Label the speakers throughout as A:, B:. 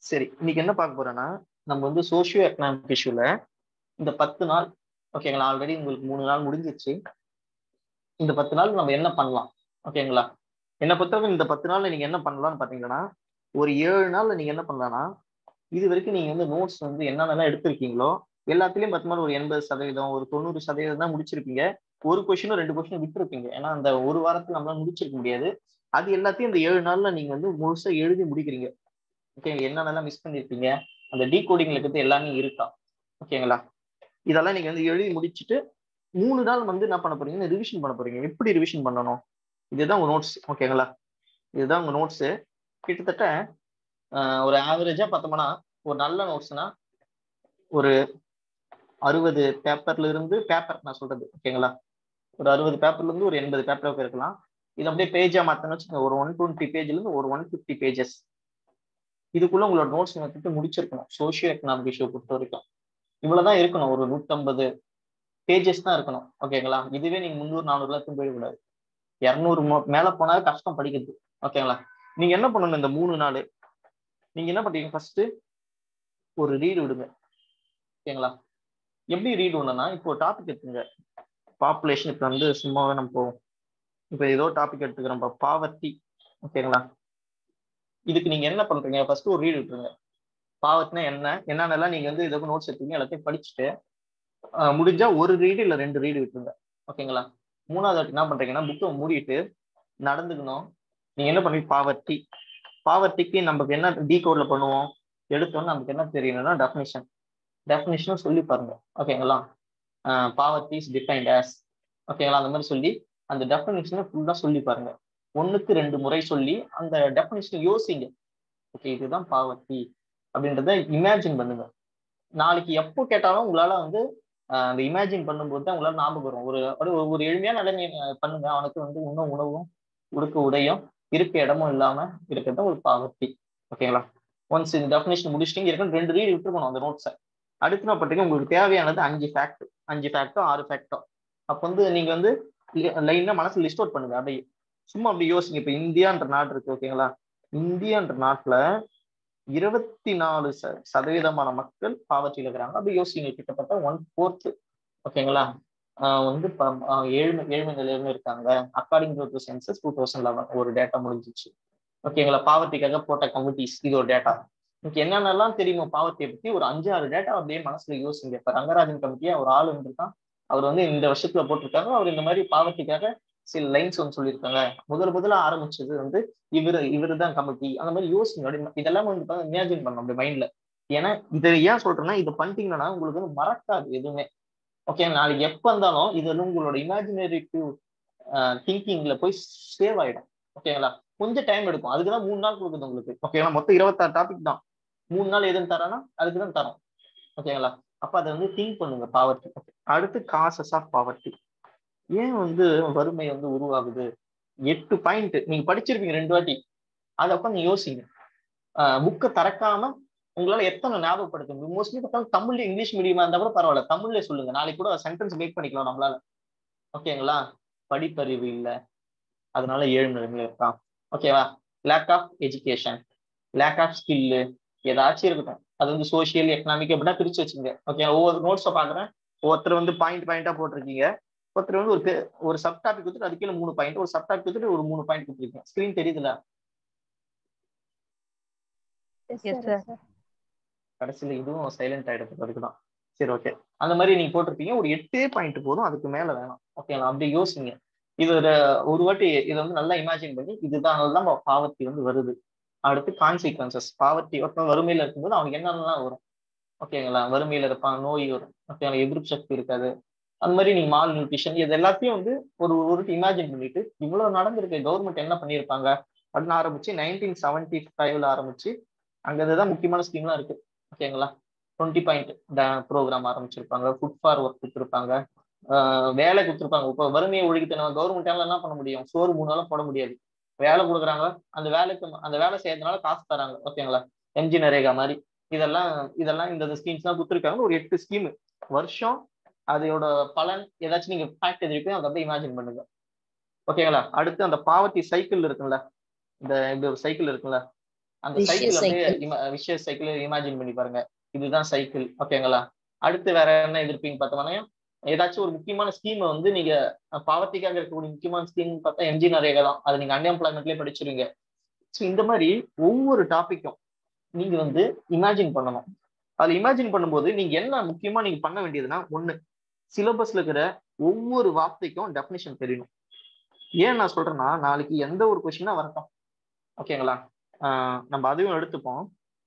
A: சரி இன்னைக்கு என்ன பார்க்க போறோம்னா நம்ம வந்து சோஷியோ எக்கனாமிக் இஷ்யூல இந்த பத்து நாள் ஓகேங்களா ஆல்ரெடி உங்களுக்கு மூணு நாள் முடிஞ்சிச்சு இந்த பத்து நாள் நம்ம என்ன பண்ணலாம் ஓகேங்களா என்னை பொறுத்தவரை இந்த பத்து நாள்ல நீங்க என்ன பண்ணலாம்னு பாத்தீங்கன்னா ஒரு ஏழு நாள்ல நீங்க என்ன பண்ணலாம்னா இது வரைக்கும் நீங்க வந்து நோட்ஸ் வந்து என்னென்னலாம் எடுத்திருக்கீங்களோ எல்லாத்துலயும் பத்து நாள் ஒரு எண்பது சதவீதம் ஒரு தொண்ணூறு சதவீதம் தான் முடிச்சிருப்பீங்க ஒரு கொஷினும் ரெண்டு கொஷினும் விட்டுருப்பீங்க ஏன்னா அந்த ஒரு வாரத்துல நம்மளால முடிச்சிருக்க முடியாது அது எல்லாத்தையும் இந்த ஏழு நாள்ல நீங்க வந்து முழுசா எழுதி முடிக்கிறீங்க ஓகே என்னென்னலாம் மிஸ் பண்ணிருப்பீங்க அந்த டீ கோடிங்ல இருக்கிறது எல்லாமே இருக்கா ஓகேங்களா இதெல்லாம் நீங்க வந்து எழுதி முடிச்சுட்டு மூணு நாள் வந்து என்ன பண்ண போறீங்க ரிவிஷன் பண்ண போறீங்க எப்படி ரிவிஷன் பண்ணணும் இதுதான் உங்க நோட்ஸ் ஓகேங்களா இதுதான் உங்க நோட்ஸ் கிட்டத்தட்ட ஒரு ஆவரேஜா பார்த்தோம்னா ஒரு நல்ல நோட்ஸ்னா ஒரு அறுபது பேப்பர்ல இருந்து பேப்பர் நான் சொல்றது ஓகேங்களா ஒரு அறுபது பேப்பர்ல இருந்து ஒரு எண்பது பேப்பர் இருக்கலாம் இது அப்படியே பேஜா மாத்தணும் வச்சுக்கோங்க ஒரு ஒன் டுவெண்ட்டி பேஜ்ல இருந்து ஒரு ஒன் ஃபிஃப்டி பேஜஸ் இதுக்குள்ள உங்களோட நோட்ஸ் வந்துட்டு முடிச்சிருக்கணும் சோஷியோ எக்கனாமிக் இஷ்யூ பொறுத்த வரைக்கும் இவ்வளவுதான் இருக்கணும் ஒரு நூற்றம்பது பேஜஸ் தான் இருக்கணும் ஓகேங்களா இதுவே நீங்க முந்நூறு நானூறுல எடுத்து போயிடக்கூடாது இரநூறு மேல போனாலே கஷ்டம் படிக்கிறது ஓகேங்களா நீங்க என்ன பண்ணணும் இந்த மூணு நாள் நீங்க என்ன பண்றீங்க ஃபர்ஸ்ட் ஒரு ரீடு விடுங்க ஓகேங்களா எப்படி ரீட் ஒண்ணுன்னா இப்போ டாபிக் எடுத்துங்க பாப்புலேஷன் இப்போ வந்து சும்மாவே நம்ம போவோம் இப்போ ஏதோ டாபிக் எடுத்துக்கிறோம் பாவர்த்தி ஓகேங்களா இதுக்கு நீங்க என்ன பண்றீங்க ஃபர்ஸ்ட் ஒரு ரீடு விட்டுருங்க பாவத்தினா என்ன என்னென்னலாம் நீங்க வந்து இதுக்கு நோட்ஸ் எடுத்தீங்க எல்லாத்தையும் படிச்சுட்டு முடிஞ்சா ஒரு ரீடு இல்லை ரெண்டு ரீடு விட்டுருங்க ஓகேங்களா மூணாவது வாட்டி என்ன பண்றீங்கன்னா புக்கை மூடிட்டு நடந்துக்கணும் நீங்க என்ன பண்ணுவீங்க பாவர்த்தி பாவர்த்திக்கு நமக்கு என்ன டீ கோட்ல பண்ணுவோம் எடுத்தோன்னு நமக்கு என்ன தெரியணும்னா டெஃபினிஷன் டெஃபினிஷனும் சொல்லி பாருங்க ஓகேங்களா பாவர்த்தி இஸ் டிஃபைன்ட் ஆஸ் ஓகேங்களா அந்த மாதிரி சொல்லி அந்த டெஃபினிஷனை ஃபுல்லாக சொல்லி பாருங்க ஒன்றுக்கு ரெண்டு முறை சொல்லி அந்த டெஃபினிஷனை யோசிங்க ஓகே இதுதான் பாவர்த்தி அப்படின்றத இமேஜின் பண்ணுங்க நாளைக்கு எப்போ கேட்டாலும் உங்களால வந்து அந்த இமேஜின் பண்ணும்போது தான் உங்களால ஞாபகம் வரும் ஒரு ஒரு எளிமையான நிலைமை பண்ணுங்க அவனுக்கு வந்து உண்ணும் உணவும் உடுக்க உடையும் இருக்க இடமும் இல்லாம இருக்கிறது ஒரு பாவர்த்தி ஓகேங்களா ஒன்ஸ் இந்த டெஃபினேஷன் முடிச்சிட்டீங்க இருக்கு ரெண்டு ரீட் விட்டுருக்கணும் அந்த நோட்ஸை அடுத்து நான் பண்றீங்க உங்களுக்கு தேவையானது அஞ்சு ஃபேக்ட் அஞ்சு ஃபேக்டோ ஆறு ஃபேக்டோ அப்போ வந்து நீங்க வந்து லைனா மனசுல லிஸ்ட் அவுட் பண்ணுங்க அப்படியே சும்மா அப்படி யோசிங்க இப்ப இந்தியான்ற நாடு இருக்கு ஓகேங்களா இந்தியான்ற நாட்டுல இருபத்தி நாலு ச சதவீதமான மக்கள் பாவர்ச்சியில் இருக்கிறாங்க அப்படி யோசிங்க கிட்டத்தட்ட ஒன் ஃபோர்த் ஓகேங்களா வந்து ஏழ்மை ஏழ்மை நிலையில இருக்காங்க according to census two thousand eleven ஒரு டேட்டா முடிஞ்சிச்சு ஓகேங்களா பாவர்த்திக்காக போட்ட கமிட்டிஸ் இது ஒரு டேட்டா எனக்கு என்னென்னலாம் தெரியுமோ பாவர்த்தியை பத்தி ஒரு அஞ்சு ஆறு டேட்டா அப்படியே மனசுல யோசிங்க இப்ப ரங்கராஜன் கமிட்டியா ஒரு ஆள் இருந்திருக்கான் அவர் வந்து இந்த வருஷத்துல போட்டிருக்காங்க அவர் இந்த மாதிரி பாவர்த்திக்காக சில லைன்ஸ் வந்து சொல்லியிருக்காங்க முதல் முதல்ல ஆரம்பிச்சது வந்து இவரு இவரு தான் கமிட்டி அந்த மாதிரி யோசிங்க அப்படி இதெல்லாம் வந்து இமேஜின் பண்ணணும் அப்படி மைண்ட்ல ஏன்னா இதை ஏன் சொல்றேன்னா இதை பண்ணிட்டீங்கன்னா உங்களுக்கு வந்து மறக்காது எதுவுமே ஓகே நாளைக்கு எப்ப இருந்தாலும் இது வந்து உங்களோட இமேஜினரிட்டிவ் திங்கிங்ல போய் சேவ் ஆயிடும் ஓகேங்களா கொஞ்சம் டைம் எடுக்கும் அதுக்கு தான் மூணு நாள் கொடுக்குது உங்களுக்கு ஓகேங்களா மொத்தம் இருபத்தாறு டாபிக் தான் மூணு நாள் எதுன்னு தரேன்னா அதுக்கு தான் தரோம் ஓகேங்களா அப்ப அதை வந்து திங்க் பண்ணுங்க பாவர்ட்டி அடுத்து காசஸ் ஆஃப் பாவர்ட்டி ஏன் வந்து வறுமை வந்து உருவாகுது எட்டு பாயிண்ட் நீங்க படிச்சிருப்பீங்க ரெண்டு வாட்டி அதை உட்காந்து யோசிங்க புக்கை திறக்காம உங்களால எத்தனை ஞாபகப்படுத்த முடியும் மோஸ்ட்லி பார்த்தாலும் தமிழ்ல இங்கிலீஷ் மீடியமா இருந்தா கூட பரவாயில்ல தமிழ்ல சொல்லுங்க நாளைக்கு கூட சென்டென்ஸ் மேக் பண்ணிக்கலாம் நம்மளால ஓகேங்களா படிப்பறிவு இல்லை அதனால ஏழு நிலைமையில இருக்கான் ஓகேவா lack of education lack of skill ஏதாச்சும் இருக்கட்டும் அது வந்து சோசியல் எக்கனாமிக் அப்படின்னா பிரிச்சு வச்சுங்க ஓகே ஒவ்வொரு நோட்ஸை பாக்குறேன் ஒருத்தர் வந்து பாயிண்ட் பாயிண்டா போட்டிருக்கீங்க ஒருத்தர் வந்து ஒரு ஒரு சப் டாபிக் கொடுத்துட்டு அது கீழே மூணு பாயிண்ட் ஒரு சப் டாபிக் கொடுத்துட்டு ஒரு மூணு பாயிண்ட் கொடுத்துருக்கீங்க ஸ்கிரீன் தெரியுதுல கடைசியில இதுவும் சைலண்ட் ஆயிடுறது அதுக்குதான் சரி ஓகே அந்த மாதிரி நீங்க போட்டிருப்பீங்க ஒரு எட்டே பாயிண்ட் போதும் அதுக்கு மேல வேணாம் ஓகேங்களா அப்படி யோசிங்க இது ஒரு வாட்டி இதை வந்து நல்லா இமேஜின் பண்ணி இதுதான் தான் பாவர்த்தி வந்து வருது அடுத்து கான்சிக்வன்சஸ் பாவர்த்தி ஒருத்தன் வறுமையில இருக்கும்போது அவனுக்கு என்னென்னலாம் வரும் ஓகேங்களா வறுமையில இருப்பான் நோய் வரும் ஓகேங்களா எதிர்ப்பு சக்தி இருக்காது அந்த மாதிரி நீங்க மால் நியூட்ரிஷன் இது எல்லாத்தையும் வந்து ஒரு ஒரு இமேஜின் பண்ணிட்டு இவ்வளவு நடந்திருக்கு கவர்மெண்ட் என்ன பண்ணியிருப்பாங்க அப்படின்னு ஆரம்பிச்சு நைன்டீன் செவன்டி ஃபைவ்ல ஆரம்பிச்சு அங்க இதுதான் முக்கியமான ஸ்கீம்லாம் இருக்கு ஓகேங்களா டுவெண்ட்டி பாயிண்ட் ப்ரோக்ராம் ஆரம்பிச்சிருப்பாங்க ஃபுட் ஃபார் ஒர்க் கொடுத்துருப்பாங்க வேலை கொடுத்துருப்பாங்க இப்போ வறுமையை ஒழிக்கிட்டு நம்ம கவர்மெண்டால என்ன பண்ண முடியும் சோறு மூணு நாளும் போட முடியாது வேலை கொடுக்குறாங்க அந்த வேலைக்கு அந்த வேலை செய்யறதுனால காசு தராங்க ஓகேங்களா எம்ஜி நரேகா மாதிரி இதெல்லாம் இதெல்லாம் இந்த ஸ்கீம்ஸ் எல்லாம் கொடுத்துருக்காங்க ஒரு எட்டு ஸ்கீம் வருஷம் அதோட பலன் ஏதாச்சும் நீங்க ஃபேக்ட் எதிர்ப்பையும் அதை அப்படியே இமேஜின் பண்ணுங்க ஓகேங்களா அடுத்து அந்த பாவர்ட்டி சைக்கிள் இருக்குல்ல இந்த இப்படி ஒரு சைக்கிள் இருக்குல்ல அந்த
B: Vicious
A: சைக்கிள் அப்படியே
B: cycle.
A: விஷய சைக்கிள் இமேஜின் பண்ணி பாருங்க இதுதான் சைக்கிள் ஓகேங்களா அடுத்து வேற என்ன எதிர்ப்பீங்க பார்த்தோம்னா ஏதாச்சும் ஒரு முக்கியமான ஸ்கீமை வந்து நீங்க பாவர்ட்டிக்காக இருக்கக்கூடிய முக்கியமான ஸ்கீம் பார்த்தா எம்ஜி நரேகா தான் அதை நீங்க அன்எம்ப்ளாய்மெண்ட்லயே படிச்சிருவீங்க ஸோ இந்த மாதிரி ஒவ்வொரு டாபிக்கும் நீங்க வந்து இமேஜின் பண்ணணும் அதுல இமேஜின் பண்ணும்போது நீங்க என்ன முக்கியமா நீங்க பண்ண வேண்டியதுன்னா ஒண்ணு சிலபஸ்ல இருக்கிற ஒவ்வொரு வார்த்தைக்கும் டெஃபினிஷன் தெரியணும் ஏன் நான் சொல்றேன்னா நாளைக்கு எந்த ஒரு கொஸ்டினா வரட்டும் ஓகேங்களா ஆஹ் நம்ம அதையும் எடுத்துப்போம்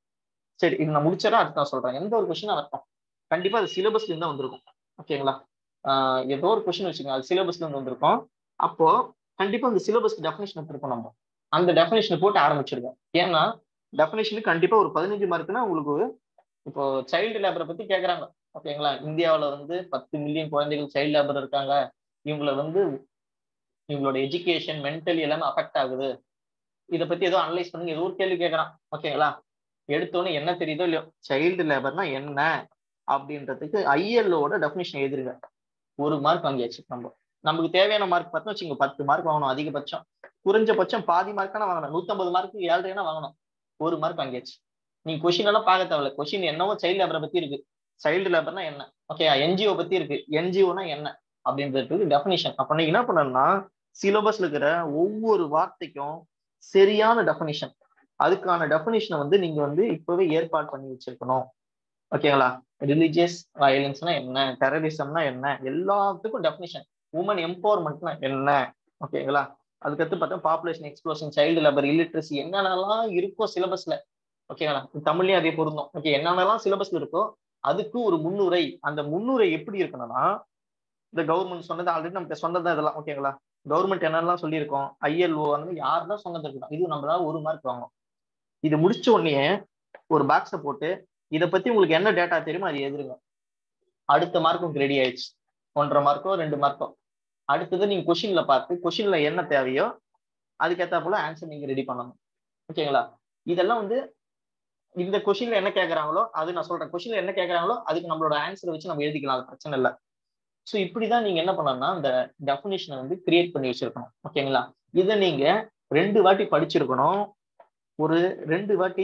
A: சரி இது நான் முடிச்சா அடுத்து நான் சொல்றேன் எந்த ஒரு கொஸ்டினா வரட்டும் கண்டிப்பா அது சிலபஸ்ல இருந்து தான் வந்திருக்கும் ஓகேங்களா ஆஹ் ஏதோ ஒரு கொஸ்டின் வச்சுக்கோங்க அது சிலபஸ்ல இருந்து வந்திருக்கும் அப்போ கண்டிப்பா அந்த சிலபஸ்க்கு டெஃபினேஷன் எடுத்துருக்கோம் நம்ம அந்த டெஃபினேஷனை போட்டு ஆரம்பிச்சிருக்கோம் ஏன்னா டெஃபினேஷனுக்கு கண்டிப்பா ஒரு பதினஞ்சு மார்க்னா உங்களுக்கு இப்போ சைல்டு லேபரை பத்தி கேக்குறாங்க ஓகேங்களா இந்தியாவுல வந்து பத்து மில்லியன் குழந்தைகள் சைல்டு லேபர் இருக்காங்க இவங்களை வந்து இவங்களோட எஜுகேஷன் மென்டலி எல்லாமே அஃபெக்ட் ஆகுது இதை பத்தி ஏதோ அனலைஸ் பண்ணுங்க ஏதோ ஒரு கேள்வி கேட்கறான் ஓகேங்களா எடுத்தோன்னே என்ன தெரியுதோ இல்லையோ சைல்டு லேபர்னா என்ன அப்படின்றதுக்கு ஐஎல்ஓட டெஃபினேஷன் எழுதிருங்க ஒரு மார்க் வாங்கியாச்சு நம்ம நமக்கு தேவையான மார்க் பார்த்தோம் வச்சுங்க பத்து மார்க் வாங்கணும் அதிகபட்சம் குறைஞ்சபட்சம் பாதி மார்க்கான வாங்கணும் நூத்தம்பது மார்க்கு ஏழ்ரைனா வாங்கணும் ஒரு மார்க் வாங்கியாச்சு நீங்க கொஸ்டின் எல்லாம் பார்க்க தேவையில்ல கொஸ்டின் என்னவோ சைல்டு லேபரை பத்தி இருக்கு சைல்டு லேபர்னா என்ன ஓகே என்ஜிஓ பத்தி இருக்கு என்ஜிஓனா என்ன அப்படின்றதுக்கு டெஃபினிஷன் அப்ப நீங்க என்ன பண்ணணும்னா சிலபஸ்ல இருக்கிற ஒவ்வொரு வார்த்தைக்கும் சரியான டெஃபினிஷன் அதுக்கான டெஃபினிஷனை வந்து நீங்க வந்து இப்பவே ஏற்பாடு பண்ணி வச்சிருக்கணும் ஓகேங்களா ரிலீஜியஸ் வயலன்ஸ்னா என்ன டெரரிசம்னா என்ன எல்லாத்துக்கும் டெஃபினிஷன் உமன் எம்பவர்மெண்ட்னா என்ன ஓகேங்களா அதுக்கடுத்து பார்த்தா population explosion child labour illiteracy என்னென்னலாம் இருக்கோ சிலபஸ்ல ஓகேங்களா தமிழ்லயும் அதே பொருந்தும் ஓகே என்னென்னலாம் சிலபஸ்ல இருக்கோ அதுக்கு ஒரு முன்னுரை அந்த முன்னுரை எப்படி இருக்கணும்னா இந்த கவர்மெண்ட் சொன்னது ஆல்ரெடி நம்ம சொன்னதான் இதெல்லாம் ஓகேங்களா கவர்மெண்ட் என்னெல்லாம் சொல்லியிருக்கோம் ஐஎல்ஓ அந்த மாதிரி யார் தான் சொன்னது இருக்கணும் இது நம்மளால ஒரு மார்க் வாங்கணும் இது முடிச்ச உடனே ஒரு பாக்ஸை போட்டு இதை பத்தி உங்களுக்கு என்ன டேட்டா தெரியுமோ அது எழுதுருங்க அடுத்த மார்க் உங்களுக்கு ரெடி ஆயிடுச்சு ஒன்றரை மார்க்கோ ரெண்டு மார்க்கோ அடுத்தது நீங்க கொஷின்ல பார்த்து கொஷின்ல என்ன தேவையோ அதுக்கேற்ற போல ஆன்சர் நீங்க ரெடி பண்ணணும் ஓகேங்களா இதெல்லாம் வந்து இந்த கொஷின்ல என்ன கேட்கறாங்களோ அது நான் சொல்றேன் கொஷின்ல என்ன கேட்கறாங்களோ அதுக்கு நம்மளோட ஆன்சரை வச்சு நம்ம எழுதிக்கலாம் அது பிரச்சனை இல்லை ஸோ இப்படிதான் நீங்க என்ன பண்ணணும்னா அந்த டெஃபினேஷனை வந்து கிரியேட் பண்ணி வச்சிருக்கணும் ஓகேங்களா இதை நீங்க ரெண்டு வாட்டி படிச்சிருக்கணும் ஒரு ரெண்டு வாட்டி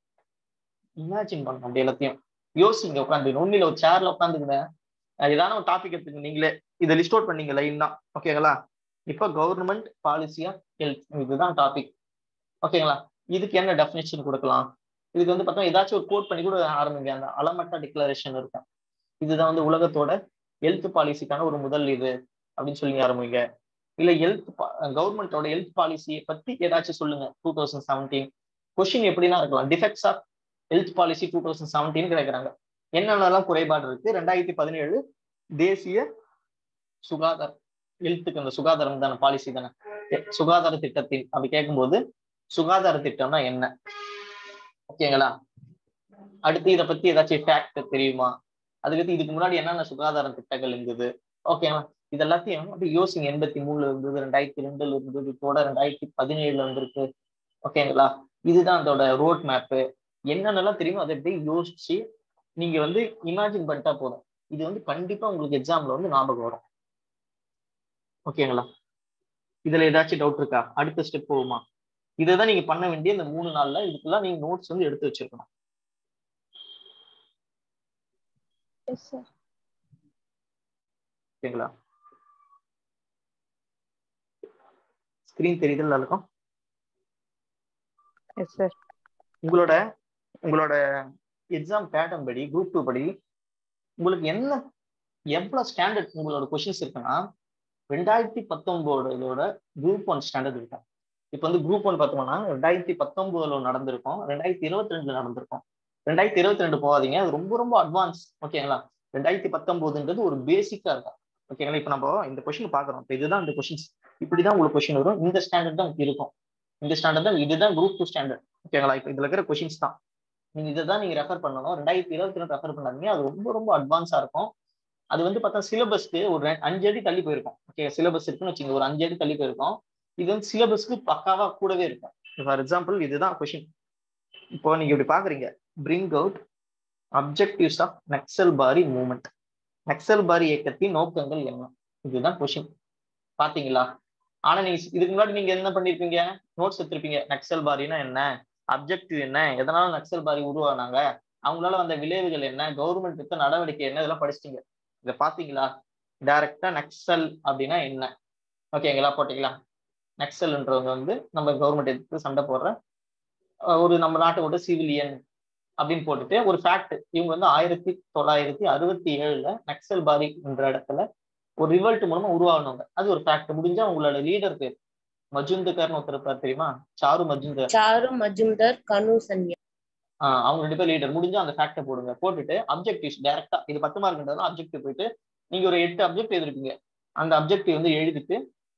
A: இமேஜின் பண்ணணும் அப்படி எல்லாத்தையும் யோசிங்க உட்காந்து ஒன்னில ஒரு சேர்ல உட்காந்துங்க ஏதான ஒரு டாபிக் எடுத்துங்க நீங்களே இதை லிஸ்ட் அவுட் பண்ணீங்க லைன் தான் ஓகேங்களா இப்போ கவர்மெண்ட் பாலிசி ஆஃப் ஹெல்த் இதுதான் டாபிக் ஓகேங்களா இதுக்கு என்ன டெஃபினேஷன் கொடுக்கலாம் இதுக்கு வந்து பார்த்தா ஏதாச்சும் ஒரு கோட் பண்ணி கூட ஆரம்பிங்க அந்த அலமட்டா டிக்ளரேஷன் இருக்கும் இதுதான் வந்து உலகத்தோட ஹெல்த் பாலிசிக்கான ஒரு முதல் இது அப்படின்னு சொல்லி ஆரம்பிங்க இல்ல ஹெல்த் கவர்மெண்டோட ஹெல்த் பாலிசியை பத்தி ஏதாச்சும் சொல்லுங்க டூ தௌசண்ட் செவன்டீன் கொஸ்டின் எப்படிலாம் இருக்கலாம் defects of health policy two thousand seventeen கேட்கறாங்க என்னென்னலாம் குறைபாடு இருக்கு ரெண்டாயிரத்தி பதினேழு தேசிய சுகாதார ஹெல்த்துக்கு அந்த சுகாதாரம் தானே பாலிசி தானே சுகாதார திட்டத்தின் அப்படி கேட்கும்போது சுகாதார திட்டம்னா என்ன ஓகேங்களா அடுத்து இதை பத்தி ஏதாச்சும் ஃபேக்ட் தெரியுமா அதுக்கடுத்து இதுக்கு முன்னாடி என்னென்ன சுகாதார திட்டங்கள் இருந்தது ஓகேங்களா இது எல்லாத்தையும் அப்படியே யோசிங்க எண்பத்தி மூணுல இருந்தது ரெண்டாயிரத்தி ரெண்டுல இருந்தது இதோட ரெண்டாயிரத்தி பதினேழுல வந்திருக்கு ஓகேங்களா இதுதான் அதோட ரோட் மேப்பு என்னென்னலாம் தெரியுமோ அதை அப்படியே யோசிச்சு நீங்க வந்து இமேஜின் பண்ணிட்டா போதும் இது வந்து கண்டிப்பா உங்களுக்கு எக்ஸாம்ல வந்து ஞாபகம் வரும் ஓகேங்களா இதுல ஏதாச்சும் டவுட் இருக்கா அடுத்த ஸ்டெப் போகுமா இதைதான் நீங்க பண்ண வேண்டிய இந்த மூணு நாள்ல இதுக்கெல்லாம் நீங்க நோட்ஸ் வந்து எடுத்து வச்சிருக்கணும்
B: எஸ் சார்
A: ஓகேங்களா ஸ்கிரீன் தெரியுதுல்ல இருக்கும்
B: எஸ் சார்
A: உங்களோட உங்களோட எக்ஸாம் பேட்டர்ன் படி குரூப் டூ படி உங்களுக்கு என்ன எவ்வளவு ஸ்டாண்டர்ட் உங்களோட கொஷின்ஸ் இருக்குன்னா ரெண்டாயிரத்தி பத்தொன்பதோட குரூப் ஒன் ஸ்டாண்டர்ட் இருக்கும் இப்போ வந்து குரூப் ஒன் பார்த்தோம்னா ரெண்டாயிரத்தி பத்தொன்பதுல நடந்திருக்கும் ரெண்டாயிரத்தி இருபத்தி ரெண்டுல நடந்திருக்கும் ரெண்டாயிரத்தி இருபத்தி ரெண்டு போகாதீங்க அது ரொம்ப ரொம்ப அட்வான்ஸ் ஓகேங்களா ரெண்டாயிரத்தி பத்தொன்பதுன்றது ஒரு பேசிக்கா இருக்கும் ஓகேங்களா இப்போ நம்ம இந்த கொஸ்டின் பாக்குறோம் இப்போ இதுதான் இந்த கொஸ்டின்ஸ் இப்படிதான் உங்களுக்கு கொஸ்டின் வரும் இந்த ஸ்டாண்டர்ட் தான் உங்களுக்கு இருக்கும் இந்த ஸ்டாண்டர்ட் தான் இதுதான் குரூப் டூ ஸ்டாண்டர்ட் ஓகேங்களா இப்போ இதுல இருக்கிற கொஸ்டின்ஸ் தான் நீங்க இதை தான் நீங்க ரெஃபர் பண்ணணும் ரெண்டாயிரத்தி இருபத்தி ரெண்டு ரெஃபர் பண்ணாதீங்க அது ரொம்ப ரொம்ப அட்வான்ஸா இருக்கும் அது வந்து பார்த்தா சிலபஸ்க்கு ஒரு அஞ்சு அடி தள்ளி போயிருக்கும் ஓகே சிலபஸ் இருக்குன்னு வச்சுங்க ஒரு அஞ்சு அடி தள்ளி போயிருக்கும் இது வந்து சிலபஸ்க்கு பக்காவா கூடவே இருக்கும் ஃபார் எக்ஸாம்பிள் இதுதான் கொஷின் இப்போ நீங்க இப்படி பாக்குறீங்க bring out objectives of Naxalbari movement Naxalbari இயக்கத்தின் நோக்கங்கள் என்ன இதுதான் கொஷின் பாத்தீங்களா ஆனா நீங்க இதுக்கு முன்னாடி நீங்க என்ன பண்ணிருப்பீங்க நோட்ஸ் எடுத்திருப்பீங்க நக்சல் பாரினா என்ன அப்ஜெக்டிவ் என்ன எதனால நக்சல் பாரி உருவானாங்க அவங்களால வந்த விளைவுகள் என்ன கவர்மெண்ட் எடுத்த நடவடிக்கை என்ன இதெல்லாம் படிச்சிட்டீங்க இதை பாத்தீங்களா டைரக்டா நக்சல் அப்படின்னா என்ன ஓகேங்களா போட்டீங்களா நக்சல்ன்றவங்க வந்து நம்ம கவர்மெண்ட் எடுத்து சண்டை போடுற அஹ், ஒரு நம்ம நாட்டோட சிவிலியன் அப்படின்னு போட்டுட்டு ஒரு ஃபேக்ட் இவங்க வந்து ஆயிரத்தி தொள்ளாயிரத்தி அறுபத்தி ஏழுல நக்சல் பாரி என்ற இடத்துல ஒரு ரிவல்ட் மூலமா உருவானவங்க அது ஒரு ஃபேக்ட் முடிஞ்சா உங்களோட லீடர் பேர் மஜுந்தகர்னு ஒருத்தர் இருப்பார் தெரியுமா சாரு மஜுந்தர்
C: சாரு மஜும்தர் கனு சன்யா
A: ஆஹ் அவங்க ரெண்டு பேர் லீடர் முடிஞ்சா அந்த ஃபேக்டை போடுங்க போட்டுட்டு அப்ஜெக்டிவ்ஸ் டைரக்டா இது பத்து மார்க்ன்றதுனால அப்ஜெக்டிவ் போயிட்டு நீங்க ஒரு எட்டு அப்ஜெக்ட் எழுதிருப்பீங்க அந்த அப்ஜெக்டிவ் வந்து எழுதிட்டு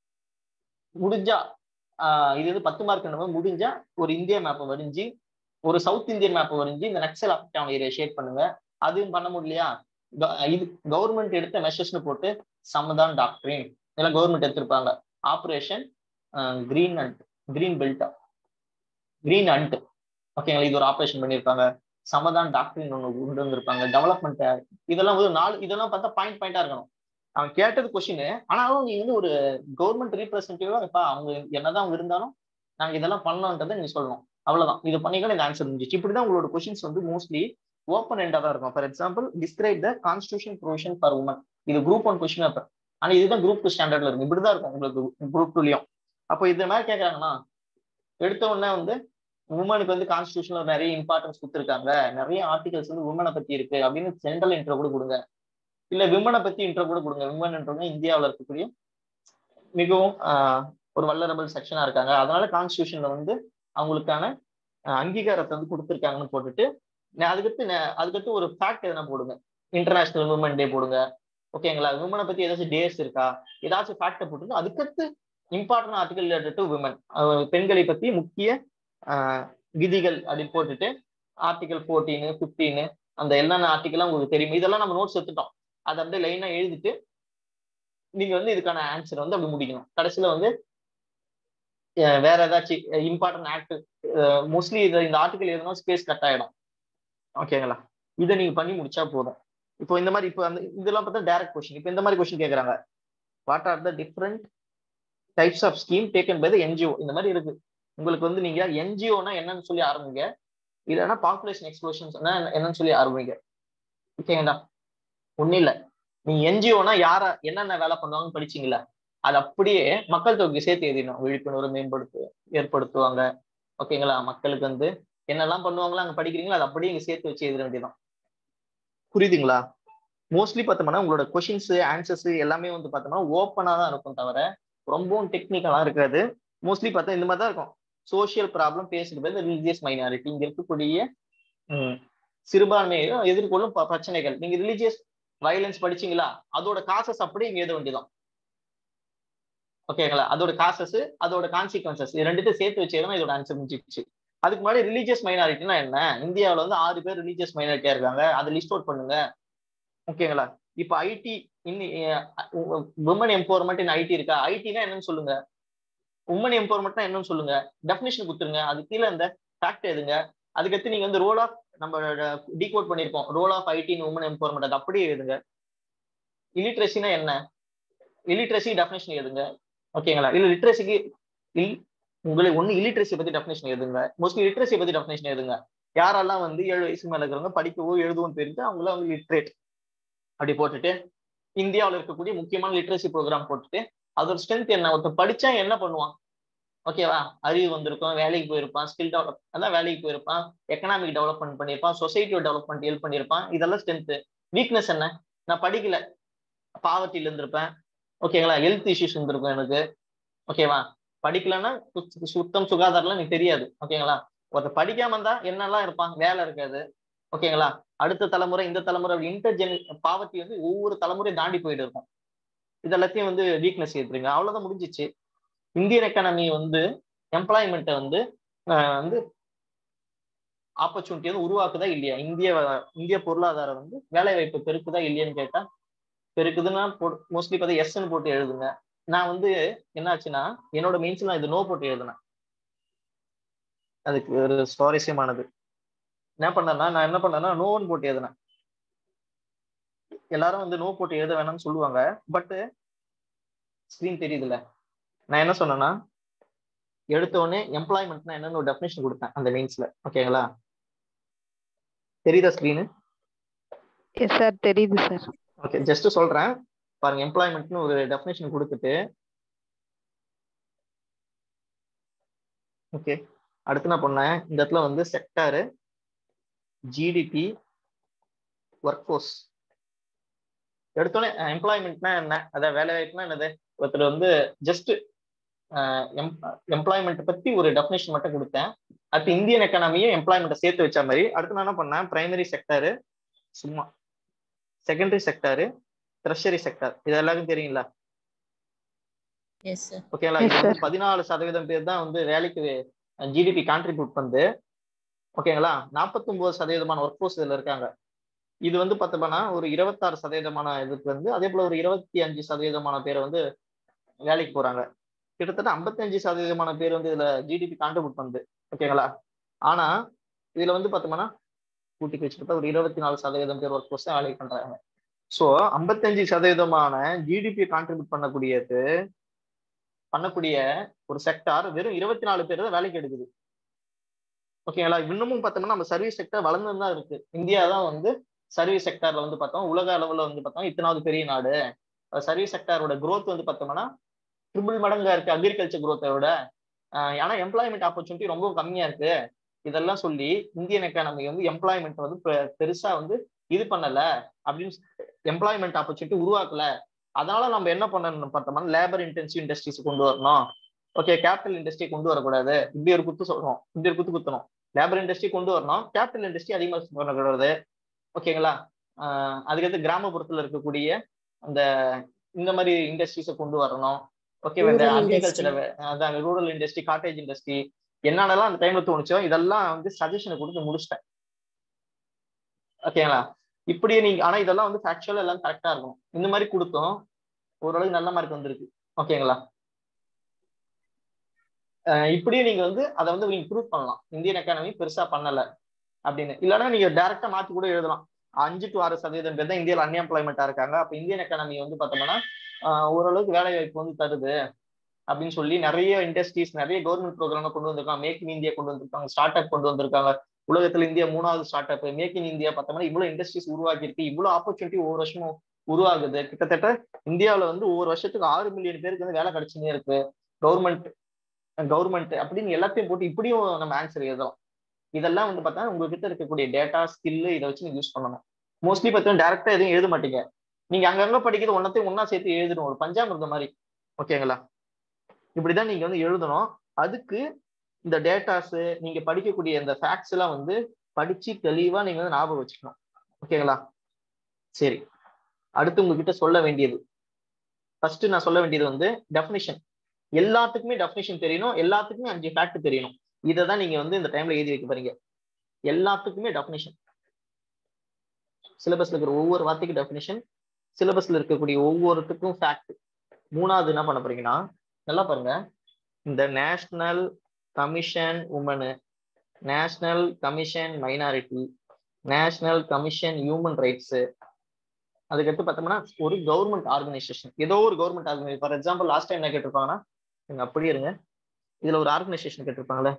A: முடிஞ்சா ஆஹ் இது வந்து பத்து மார்க் முடிஞ்சா ஒரு இந்தியா மேப்பை வரைஞ்சி ஒரு சவுத் இந்தியன் மேப்பை வரைஞ்சி இந்த நக்சல் அஃபெக்ட் ஏரியா ஷேட் பண்ணுங்க அதுவும் பண்ண முடியலையா க- இது கவர்மெண்ட் எடுத்த மெஷர்ஸ்னு போட்டு சமதான் டாக்டரின் இதெல்லாம் கவர்மெண்ட் எடுத்திருப்பாங்க operation green and green belt green and ஓகேங்களா இது ஒரு ஆப்ரேஷன் பண்ணியிருப்பாங்க சமதான் டாக்டரின் ஒன்று கொண்டு வந்திருப்பாங்க டெவலப்மெண்ட் இதெல்லாம் வந்து நாலு இதெல்லாம் பார்த்தா பாயிண்ட் பாயிண்டா இருக்கணும் அவன் கேட்டது கொஸ்டின் ஆனாலும் நீங்க வந்து ஒரு கவர்மெண்ட் ரீப்ரஸன்டேட்டிவா இப்ப அவங்க என்னதான் அவங்க இருந்தாலும் நாங்க இதெல்லாம் பண்ணோன்றதை நீங்க சொல்லணும் அவ்வளவுதான் இது பண்ணிக்கலாம் இந்த ஆன்சர் முடிஞ்சிச்சு இப்படிதான் உங்களோட கொஸ்டின்ஸ் வந்து மோஸ்ட்லி ஓப்பன் எண்டா தான் இருக்கும் for example describe the constitution provision for women இது குரூப் ஒன் கொஸ்டின் பேப்பர் ஆனா இதுதான் குரூப் டூ ஸ்டாண்டர்ட்ல இருக்கும் இப்படிதான் இருக்கும் உங்களுக்கு குரூப் டூலயும் அப்போ இது மாதிரி கேக்குறாங்கன்னா எடுத்த உடனே வந்து உமனுக்கு வந்து கான்ஸ்டியூஷன்ல நிறைய இம்பார்ட்டன்ஸ் கொடுத்துருக்காங்க நிறைய ஆர்டிகல்ஸ் வந்து உமனை பத்தி இருக்கு அப்படின்னு ஜென்ரல் இன்ட்ரோ கூட கொடுங்க இல்ல விமனை பத்தி இன்ட்ரோ கூட கொடுங்க விமன்ன்றவங்க இந்தியாவில் இருக்கக்கூடிய மிகவும் ஆஹ், ஒரு வல்லரபிள் செக்ஷனா இருக்காங்க அதனால கான்ஸ்டியூஷன்ல வந்து அவங்களுக்கான ஆஹ், அங்கீகாரத்தை வந்து கொடுத்துருக்காங்கன்னு போட்டுட்டு ந- அதுக்கடுத்து ந- அதுக்கடுத்து ஒரு ஃபேக்ட் எதனா போடுங்க இன்டர்நேஷனல் விமன் டே போடுங்க ஓகேங்களா விமனை பத்தி ஏதாச்சும் டேஸ் இருக்கா ஏதாச்சும் ஃபேக்டை போட்டுங்க அதுக்கடுத்து important article related to women பெண்களை பத்தி முக்கிய ஆஹ், விதிகள் அப்படின்னு போட்டுட்டு ஆர்டிகல் ஃபோர்டீனு ஃபிஃப்டீனு அந்த என்னென்ன ஆர்டிகல்லாம் உங்களுக்கு தெரியும் இதெல்லாம் நம்ம நோட்ஸ் எடுத்துட்டோம் அதை அப்படியே லைனா எழுதிட்டு நீங்க வந்து இதுக்கான ஆன்சர் வந்து அப்படி முடிக்கணும் கடைசியில வந்து அஹ், வேற ஏதாச்சும் இம்பார்ட்டன்ட் ஆக்ட் மோஸ்ட்லி இது இந்த ஆர்டிகல் எதுனா ஸ்பேஸ் கட் ஆயிடும் ஓகேங்களா இதை நீங்க பண்ணி முடிச்சா போதும் இப்போ இந்த மாதிரி இப்போ அந்த இதெல்லாம் பார்த்தா டைரக்ட் கொஸ்டின் இப்போ இந்த மாதிரி கொஸ்டின் கேட்குறாங்க what are the different types of scheme taken by the NGO இந்த மாதிரி இருக்கு உங்களுக்கு வந்து நீங்க என்ஜிஓனா என்னன்னு சொல்லி ஆரம்பிங்க இல்லைன்னா பாப்புலேஷன் எக்ஸ்ப்ளோஷன்ஸ் என்னன்னு சொல்லி ஆரம்பிங்க ஓகேங்களா ஒன்றும் இல்லை நீங்க என்ஜிஓனா யார என்னென்ன வேலை பண்ணுவாங்கன்னு படிச்சீங்களா அது அப்படியே மக்கள் தொகைக்கு சேர்த்து எழுதிடணும் விழிப்புணர்வு மேம்படுத்து ஏற்படுத்துவாங்க ஓகேங்களா மக்களுக்கு வந்து என்னெல்லாம் பண்ணுவாங்களோ அங்க படிக்கிறீங்களோ அது அப்படியே இங்க சேர்த்து வச்சு எழுத வேண்டியதான் புரியுதுங்களா மோஸ்ட்லி பார்த்தோம்னா உங்களோட கொஷின்ஸ் ஆன்சர்ஸ் எல்லாமே வந்து பார்த்தோம்னா ஓப்பனாக தான் இருக்கும் தவிர ரொம்பவும் டெக்னிக்கலாக இருக்காது மோஸ்ட்லி பார்த்தா இந்த மாதிரி தான் இருக்கும் சோஷியல் ப்ராப்ளம் பேசுறது இந்த ரிலீஜியஸ் மைனாரிட்டி இங்க இருக்கக்கூடிய ம், சிறுபான்மையை எதிர்கொள்ளும் ப- பிரச்சனைகள் நீங்க ரிலீஜியஸ் வயலன்ஸ் படிச்சீங்களா அதோட காசஸ் அப்படியே இங்க எழுத வேண்டியதான் ஓகேங்களா அதோட காசஸ் அதோட கான்சிக்வன்சஸ் இது ரெண்டுத்தையும் சேர்த்து வச்சேதான் இதோட ஆன்சர் முடிஞ்சிச்சு அதுக்கு முன்னாடி ரிலீஜியஸ் மைனாரிட்டினா என்ன இந்தியாவில் வந்து ஆறு பேர் ரிலீஜியஸ் மைனாரிட்டியா இருக்காங்க அதை லிஸ்ட் அவுட் பண்ணுங்க ஓகேங்களா இப்போ IT women empowerment in IT இருக்கா ஐடினா என்னன்னு சொல்லுங்க உமன் எம்பவர்மெண்ட்னா என்னன்னு சொல்லுங்க டெஃபினேஷன் கொடுத்துருங்க அது கீழே இந்த ஃபேக்ட் எதுங்க அதுக்கடுத்து நீங்க வந்து ரோல் ஆஃப் நம்ம டீகோட் பண்ணிருப்போம் role of IT women empowerment அது அப்படியே எழுதுங்க இலிட்ரஸினா என்ன இலிட்ரஸி டெஃபினேஷன் எழுதுங்க ஓகேங்களா இல்ல லிட்ரஸிக்கு இல் உங்களுக்கு ஒண்ணு இல்லிட்ரஸி பத்தி டெஃபினேஷன் எழுதுங்க மோஸ்ட்லி லிட்ரஸி பத்தி டெஃபினேஷன் எழுதுங்க யாரெல்லாம் வந்து ஏழு வயசு மேல இருக்கிறவங்க படிக்கவோ எழுதவும் தெரிஞ்சு அவங்களாம் வந்து லிட்ரேட் அப்படி போட்டுட்டு இந்தியாவில் இருக்கக்கூடிய முக்கியமான லிட்ரஸி ப்ரோக்ராம் போட்டுட்டு அதோட ஸ்ட்ரென்த் என்ன ஒருத்தர் படிச்சா என்ன பண்ணுவான் ஓகேவா அறிவு வந்திருக்கும் வேலைக்கு போயிருப்பான் ஸ்கில் டெவலப் அதான் வேலைக்கு போயிருப்பான் எக்கனாமிக் டெவலப்மெண்ட் பண்ணியிருப்பான் சொசைட்டியோ டெவலப்மெண்ட் ஹெல்ப் பண்ணியிருப்பான் இதெல்லாம் ஸ்ட்ரென்த் வீக்னஸ் என்ன நான் படிக்கல பாவர்ட்டில இருந்திருப்பேன் ஓகேங்களா ஹெல்த் இஷ்யூஸ் இருந்திருக்கும் எனக்கு ஓகேவா படிக்கலன்னா சு- சுத்தம் சுகாதாரம்லாம் எனக்கு தெரியாது ஓகேங்களா ஒருத்தர் படிக்காம இருந்தா என்னெல்லாம் இருப்பான் வேலை இருக்காது ஓகேங்களா அடுத்த தலைமுறை இந்த தலைமுறை இன்டர்ஜென் பாவர்ட்டி வந்து ஒவ்வொரு தலைமுறையும் தாண்டி போயிட்டு இருக்கும் இது எல்லாத்தையும் வந்து வீக்னஸ் ஏத்துருங்க அவ்வளவுதான் முடிஞ்சிச்சு இந்தியன் எக்கானமி வந்து எம்ப்ளாய்மெண்ட்டை வந்து ஆஹ் வந்து ஆப்பர்ச்சுனிட்டி வந்து உருவாக்குதா இல்லையா இந்திய இந்திய பொருளாதாரம் வந்து வேலை வாய்ப்பு பெருக்குதா இல்லையான்னு கேட்டா பெருக்குதுன்னா மோஸ்ட்லி பார்த்தா எஸ்ன்னு போட்டு எழுதுங்க நான் வந்து என்னாச்சுன்னா என்னோட மெயின்ஸ் நான் இது நோ போட்டு எழுதினேன் அதுக்கு ஒரு சுவாரஸ்யமானது என்ன பண்ணேன்னா நான் என்ன பண்ணேன்னா நோன்னு போட்டு எழுதினேன் எல்லாரும் வந்து நோ போட்டு எழுத வேணாம்னு சொல்லுவாங்க பட் ஸ்க்ரீன் தெரியுதுல்ல நான் என்ன சொன்னேன்னா எடுத்த உடனே எம்ப்ளாய்மெண்ட்னா என்னன்னு ஒரு டெஃபினேஷன் கொடுத்தேன் அந்த மீன்ஸ்ல ஓகேங்களா தெரியுதா ஸ்க்ரீனு
B: எஸ் சார் தெரியுது சார்
A: ஓகே ஜஸ்ட் சொல்றேன் பாருங்க எம்ப்ளாய்மெண்ட்னு ஒரு டெஃபினேஷன் கொடுத்துட்டு ஓகே அடுத்து நான் பண்ணேன் இந்த இடத்துல வந்து செக்டாரு ஜிடிபி ஒர்க் ஃபோர்ஸ் எடுத்தோடனே எம்ப்ளாய்மெண்ட்னா என்ன அதாவது வேலை வாய்ப்புனா என்னது ஒருத்தர் வந்து ஜஸ்ட் எம்ப்ளாய்மெண்ட் பத்தி ஒரு டெஃபினேஷன் மட்டும் கொடுத்தேன் அடுத்து இந்தியன் எக்கானமியும் எம்ப்ளாய்மெண்ட்டை சேர்த்து வச்ச மாதிரி அடுத்து நான் என்ன பண்ணேன் பிரைமரி செக்டாரு சும்மா செகண்டரி செக்டாரு ட்ரெஷரி செக்டார் இது எல்லாருக்கும் தெரியுங்களா
C: எஸ் சார்
A: ஓகேங்களா
B: Yes,
A: இது வந்து
B: sir.
A: பதினாலு சதவீதம் பேர் தான் வந்து வேலைக்கு ஜிடிபி கான்ட்ரிபியூட் பண்ணுது ஓகேங்களா நாற்பத்தொன்பது சதவீதமான ஒர்க் ஃபோர்ஸ் இதுல இருக்காங்க இது வந்து பார்த்தோம்னா ஒரு இருபத்தாறு சதவீதமான இதுக்கு வந்து அதே போல ஒரு இருபத்தி அஞ்சு சதவீதமான பேர் வந்து வேலைக்கு போறாங்க கிட்டத்தட்ட ஐம்பத்தஞ்சு சதவீதமான பேர் வந்து இதுல ஜிடிபி கான்ட்ரிபியூட் பண்ணுது ஓகேங்களா ஆனா இதுல வந்து பார்த்தோம்னா கூட்டி வச்சுக்கிட்ட ஒரு இருபத்தி நாலு சதவீதம் பேர் ஒர்க் ஃபோர்ஸ் வேலைக்கு பண்றாங்க ஸோ ஐம்பத்தஞ்சு சதவீதமான ஜிடிபி கான்ட்ரிபியூட் பண்ணக்கூடியது பண்ணக்கூடிய ஒரு செக்டார் வெறும் இருபத்தி நாலு பேர் தான் வேலைக்கு எடுக்குது ஓகேங்களா இன்னமும் பார்த்தோம்னா நம்ம சர்வீஸ் செக்டர் வளர்ந்து தான் இருக்கு இந்தியா தான் வந்து சர்வீஸ் செக்டார்ல வந்து பார்த்தோம் உலக அளவுல வந்து பார்த்தோம் இத்தனாவது பெரிய நாடு சர்வீஸ் செக்டாரோட growth வந்து பார்த்தோம்னா ட்ரிபிள் மடங்கா இருக்கு அக்ரிகல்ச்சர் growth விட ஆஹ் ஆனா எம்ப்ளாய்மெண்ட் ஆப்பர்ச்சுனிட்டி ரொம்ப கம்மியா இருக்கு இதெல்லாம் சொல்லி இந்தியன் எக்கானமி வந்து எம்ப்ளாய்மெண்ட் வந்து பெ- பெருசா வந்து இது பண்ணல அப்படின்னு எம்ப்ளாய்மெண்ட் ஆப்பர்ச்சுனிட்டி உருவாக்கல அதனால நம்ம என்ன பண்ணணும் பார்த்தோம்னா லேபர் இன்டென்சிவ் இண்டஸ்ட்ரீஸ் கொண்டு வரணும் ஓகே கேபிட்டல் இண்டஸ்ட்ரி கொண்டு வரக்கூடாது இப்படி ஒரு குத்து சொல்றோம் இப்படி ஒரு குத்து குத்தணும் லேபர் இண்டஸ்ட்ரி கொண்டு வரணும் கேபிட்டல் இண்டஸ்ட்ரி அதிகமாக பண்ணக்கூடாது ஓகேங்களா ஆஹ் அதுக்கடுத்து கிராமப்புறத்துல இருக்கக்கூடிய அந்த இந்த மாதிரி இண்டஸ்ட்ரீஸை கொண்டு வரணும் ஓகே இந்த
C: Rural
A: அக்ரிகல்ச்சர் அதான் ரூரல் இண்டஸ்ட்ரி காட்டேஜ் இண்டஸ்ட்ரி என்னென்னலாம் அந்த டைம்ல தோணுச்சோ இதெல்லாம் வந்து சஜஷனை கொடுத்து முடிச்சிட்டேன் ஓகேங்களா இப்படியே நீங்க ஆனா இதெல்லாம் வந்து ஃபேக்சுவலா எல்லாம் கரெக்டா இருக்கும் இந்த மாதிரி கொடுத்தோம் ஓரளவுக்கு நல்ல மார்க் வந்திருக்கு ஓகேங்களா அஹ் இப்படியே நீங்க வந்து அதை வந்து நீங்க ப்ரூவ் பண்ணலாம் இந்தியன் எக்கானமி பெருசா பண்ணல அப்படின்னு இல்லைன்னா நீங்க டைரக்டா மாத்தி கூட எழுதலாம் அஞ்சு டு ஆறு சதவீதம் பேர் தான் இந்தியாவில் அன்எம்ப்ளாய்மெண்டா இருக்காங்க அப்ப இந்தியன் எக்கானமி வந்து பார்த்தோம்னா ஆஹ் ஓரளவுக்கு வேலை வாய்ப்பு வந்து தருது அப்படின்னு சொல்லி நிறைய இண்டஸ்ட்ரீஸ் நிறைய கவர்மெண்ட் ப்ரோக்ராம் கொண்டு வந்திருக்காங்க மேக் இன் இந்தியா கொண்டு வந்திருக்காங்க ஸ்டார்ட் அப் கொண்டு வந்திருக்காங்க உலகத்துல இந்தியா மூணாவது start up make in India பார்த்தோம்னா இவ்வளவு இண்டஸ்ட்ரீஸ் உருவாக்கி இருக்கு இவ்வளவு ஆப்பர்ச்சுனிட்டி ஒவ்வொரு வருஷமும் உருவாகுது கிட்டத்தட்ட இந்தியாவுல வந்து ஒவ்வொரு வருஷத்துக்கு ஆறு மில்லியன் பேருக்கு வந்து வேலை கிடைச்சுனே இருக்கு கவர்மெண்ட் கவர்மெண்ட் அப்படின்னு எல்லாத்தையும் போட்டு இப்படியும் நம்ம ஆன்சர் எழுதலாம் இதெல்லாம் வந்து பார்த்தா உங்ககிட்ட இருக்கக்கூடிய டேட்டா ஸ்கில் இதை வச்சு நீங்க யூஸ் பண்ணணும் மோஸ்ட்லி பார்த்தீங்கன்னா டேரக்டா எதுவும் எழுத மாட்டீங்க நீங்க அங்கங்க படிக்கிறது ஒன்னத்தையும் ஒன்னா சேர்த்து எழுதணும் ஒரு பஞ்சாமிர்தம் மாதிரி ஓகேங்களா இப்படிதான் நீங்க வந்து எழுதணும் அதுக்கு இந்த டேட்டாஸ் நீங்க படிக்கக்கூடிய இந்த ஃபேக்ட்ஸ் எல்லாம் வந்து படிச்சு தெளிவா நீங்க வந்து ஞாபகம் வச்சுக்கணும் ஓகேங்களா சரி அடுத்து உங்ககிட்ட சொல்ல வேண்டியது ஃபர்ஸ்ட் நான் சொல்ல வேண்டியது வந்து டெஃபினிஷன் எல்லாத்துக்குமே டெஃபினிஷன் தெரியணும் எல்லாத்துக்குமே அஞ்சு ஃபேக்ட் தெரியணும் இதை தான் நீங்க வந்து இந்த டைம்ல எழுதி வைக்க போறீங்க எல்லாத்துக்குமே டெஃபினிஷன் சிலபஸ்ல இருக்கிற ஒவ்வொரு வார்த்தைக்கும் டெஃபினிஷன் சிலபஸ்ல இருக்கக்கூடிய ஒவ்வொருத்துக்கும் ஃபேக்ட் மூணாவது என்ன பண்ண போறீங்கன்னா நல்லா பாருங்க இந்த national commission women national commission minority national commission human rights அதுக்கடுத்து பார்த்தோம்னா ஒரு கவர்மெண்ட் ஆர்கனைசேஷன் ஏதோ ஒரு government organisation for example last time என்ன கேட்டிருப்பாங்கன்னா நீங்க அப்படியே இருங்க இதுல ஒரு ஆர்கனைசேஷன் கேட்டிருப்பாங்களே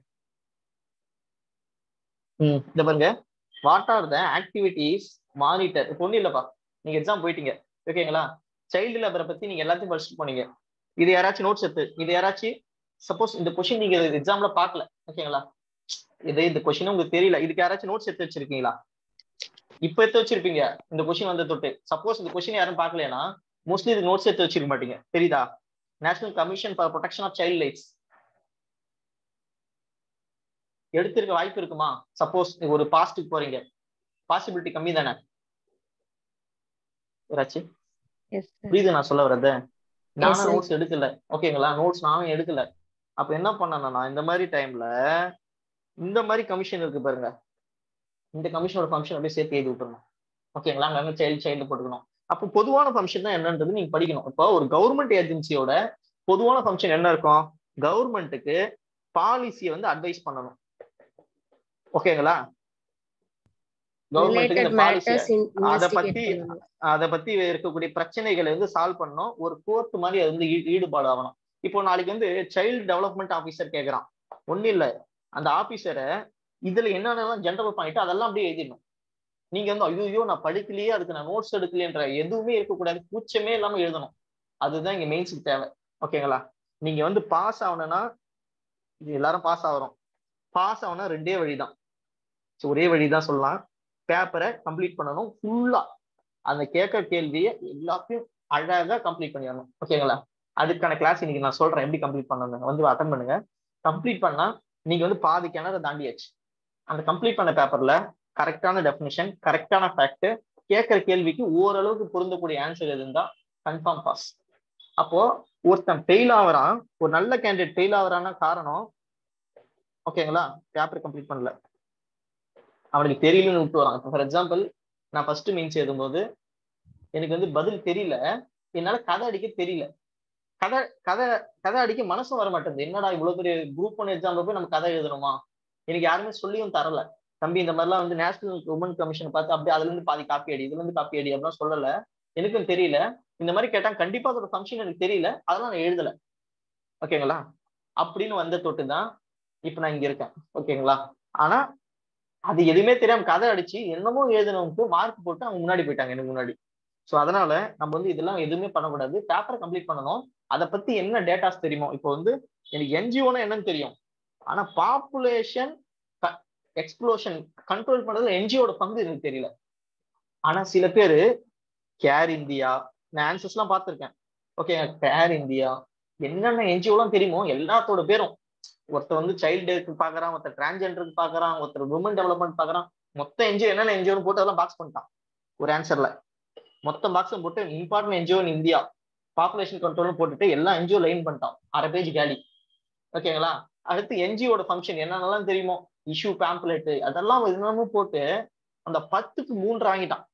A: ம் இந்த பாருங்க what are the activities monitor இப்போ ஒன்றும் இல்லப்பா நீங்க எக்ஸாம் போயிட்டீங்க ஓகேங்களா சைல்டு லேபரை பத்தி நீங்க எல்லாத்தையும் படிச்சுட்டு போனீங்க இது யாராச்சும் நோட்ஸ் எடுத்து இது யாராச்சும் சப்போஸ் இந்த கொஸ்டின் நீங்க எக்ஸாம்ல பார்க்கல ஓகேங்களா இது இந்த கொஸ்டின் உங்களுக்கு தெரியல இதுக்கு யாராச்சும் நோட்ஸ் எடுத்து வச்சிருக்கீங்களா இப்ப எடுத்து வச்சிருப்பீங்க இந்த கொஸ்டின் வந்த தொட்டு சப்போஸ் இந்த கொஸ்டின் யாரும் பார்க்கலனா மோஸ்ட்லி இது நோட்ஸ் எடுத்து வச்சிருக்க மாட்டீங்க தெரியுதா national commission for protection of child rights எடுத்திருக்க வாய்ப்பு இருக்குமா சப்போஸ் ஒரு பாஸ்ட்டுக்கு போறீங்க பாசிபிலிட்டி கம்மி தானே யாராச்சும்
B: எஸ் சார்
A: புரியுது நான் சொல்ல வர்றது நானும்
C: sir.
A: நோட்ஸ் எடுக்கல ஓகேங்களா நோட்ஸ் நானும் எடுக்கல அப்ப என்ன பண்ணேன்னா இந்த மாதிரி டைம்ல இந்த மாதிரி கமிஷன் இருக்கு பாருங்க இந்த கமிஷனோட ஃபங்க்ஷன் அப்படியே சேர்த்து எழுதி விட்டுறணும் ஓகேங்களா அங்க சைல்டு சைல்டு போட்டுக்கணும் அப்போ பொதுவான ஃபங்க்ஷன் தான் என்னன்றது நீங்க படிக்கணும் இப்போ ஒரு கவர்மெண்ட் ஏஜென்சியோட பொதுவான ஃபங்க்ஷன் என்ன இருக்கும் கவர்மெண்ட்டுக்கு பாலிசியை வந்து அட்வைஸ் பண்ணணும் ஓகேங்களா கவர்மெண்ட்டுக்கு
C: ரிலேட்டட்
A: இந்த பாலிசியை
C: மேட்டர்ஸ்
A: அத
C: இன்வெஸ்டிகேட்
A: பத்தி
C: பண்ணணும்
A: அதை பத்தி இருக்கக்கூடிய பிரச்சனைகளை வந்து சால்வ் பண்ணணும் ஒரு கோர்ட் மாதிரி அது வந்து ஈ- ஈடுபாடு ஆகணும் இப்போ நாளைக்கு வந்து சைல்டு டெவலப்மெண்ட் ஆஃபீஸர் கேட்கறான் ஒண்ணும் இல்ல அந்த ஆபீசரை இதுல என்னென்னலாம் ஜென்ரல் பாயிண்ட் அதெல்லாம் அப்படியே எழுதிடணும் நீங்க வந்து ஐயோ நான் படிக்கலையே அதுக்கு நான் நோட்ஸ் எடுக்கலையன்ற எதுவுமே இருக்கக்கூடாது கூச்சமே இல்லாம எழுதணும் அதுதான் இங்க மெயின்ஸுக்கு தேவை ஓகேங்களா நீங்க வந்து பாஸ் ஆகணும்னா இது எல்லாரும் பாஸ் ஆகிறோம் பாஸ் ஆகணும் ரெண்டே வழிதான் So, ஒரே வழிதான் சொல்லலாம் பேப்பரை கம்ப்ளீட் பண்ணணும் ஃபுல்லா அந்த கேட்க கேள்வியை எல்லாத்தையும் அழகா கம்ப்ளீட் பண்ணிடணும் ஓகேங்களா அதுக்கான கிளாஸ் இன்னைக்கு நான் சொல்றேன் எப்படி கம்ப்ளீட் பண்ணணும் வந்து அட்டன் பண்ணுங்க கம்ப்ளீட் பண்ணா நீங்க வந்து பாதி கிணறு தாண்டியாச்சு அந்த கம்ப்ளீட் பண்ண பேப்பர்ல கரெக்டான டெஃபினிஷன் கரெக்டான ஃபேக்ட் கேட்கிற கேள்விக்கு ஓரளவுக்கு பொருந்தக்கூடிய ஆன்சர் இருந்தா கன்ஃபார்ம் பாஸ் அப்போ ஒருத்தன் ஃபெயில் ஆகுறான் ஒரு நல்ல கேண்டிடேட் ஃபெயில் ஆகுறான்னா காரணம் ஓகேங்களா பேப்பர் கம்ப்ளீட் பண்ணல அவனுக்கு தெரியலன்னு விட்டு வரான் இப்போ ஃபார் எக்ஸாம்பிள் நான் ஃபர்ஸ்ட் மீன்ஸ் எழுதும்போது எனக்கு வந்து பதில் தெரியல என்னால கதை அடிக்க தெரியல கதை கதை கதை அடிக்க மனசும் வர மாட்டேங்குது என்னடா இவ்வளவு பெரிய குரூப் ஒன் எக்ஸாம்ல போய் நம்ம கதை எழுதணுமா எனக்கு யாருமே சொல்லியும் தரல தம்பி இந்த மாதிரிலாம் வந்து நேஷனல் உமன் கமிஷன் பார்த்து அப்படியே அதுல இருந்து பாதி காப்பி அடி இதுல இருந்து காப்பி அடி அப்படிலாம் சொல்லல எனக்கும் தெரியல இந்த மாதிரி கேட்டா கண்டிப்பா அதோட ஃபங்க்ஷன் எனக்கு தெரியல அதெல்லாம் நான் எழுதல ஓகேங்களா அப்படின்னு வந்த தொட்டு தான் இப்ப நான் இங்க இருக்கேன் ஓகேங்களா ஆனா அது எதுவுமே தெரியாம கதை அடிச்சு என்னமோ எழுதினவங்களுக்கு மார்க் போட்டு அவங்க முன்னாடி போயிட்டாங்க எனக்கு முன்னாடி ஸோ அதனால நம்ம வந்து இதெல்லாம் எதுவுமே பண்ணக்கூடாது பேப்பரை கம்ப்ளீட் பண்ணணும் அதை பத்தி என்ன டேட்டாஸ் தெரியுமோ இப்போ வந்து எனக்கு என்ஜிஓனா என்னன்னு தெரியும் ஆனா பாப்புலேஷன் எக்ஸ்ப்ளோஷன் கண்ட்ரோல் பண்றதுல என்ஜிஓட பங்கு எனக்கு தெரியல ஆனா சில பேரு கேர் இந்தியா நான் ஆன்சர்ஸ் எல்லாம் பார்த்திருக்கேன் ஓகே கேர் இந்தியா என்னென்ன என்ஜிஓலாம் தெரியுமோ எல்லாத்தோட பேரும் ஒருத்தர் வந்து சைல்டுக்கு பாக்குறான் ஒருத்தர் டிரான்ஜெண்டருக்கு பாக்குறான் ஒருத்தர் உமன் டெவலப்மெண்ட் பாக்குறான் மொத்த என்ஜிஓ என்னென்ன என்ஜிஓன்னு போட்டு அதெல்லாம் பாக்ஸ் பண்ணிட்டான் ஒரு ஆன்சர்ல மொத்த பாக்ஸும் போட்டு important NGO in India population கண்ட்ரோல்னு போட்டுட்டு எல்லா என்ஜிஓ லைன் பண்ணிட்டான் அரை பேஜ் காலி ஓகேங்களா அடுத்து என்ஜிஓட ஃபங்க்ஷன் என்னென்னலாம் தெரியுமோ இஷ்யூ பேம்ப்ளெட் அதெல்லாம் என்னமோ போட்டு அந்த பத்துக்கு மூன்று வாங்கிட்டான்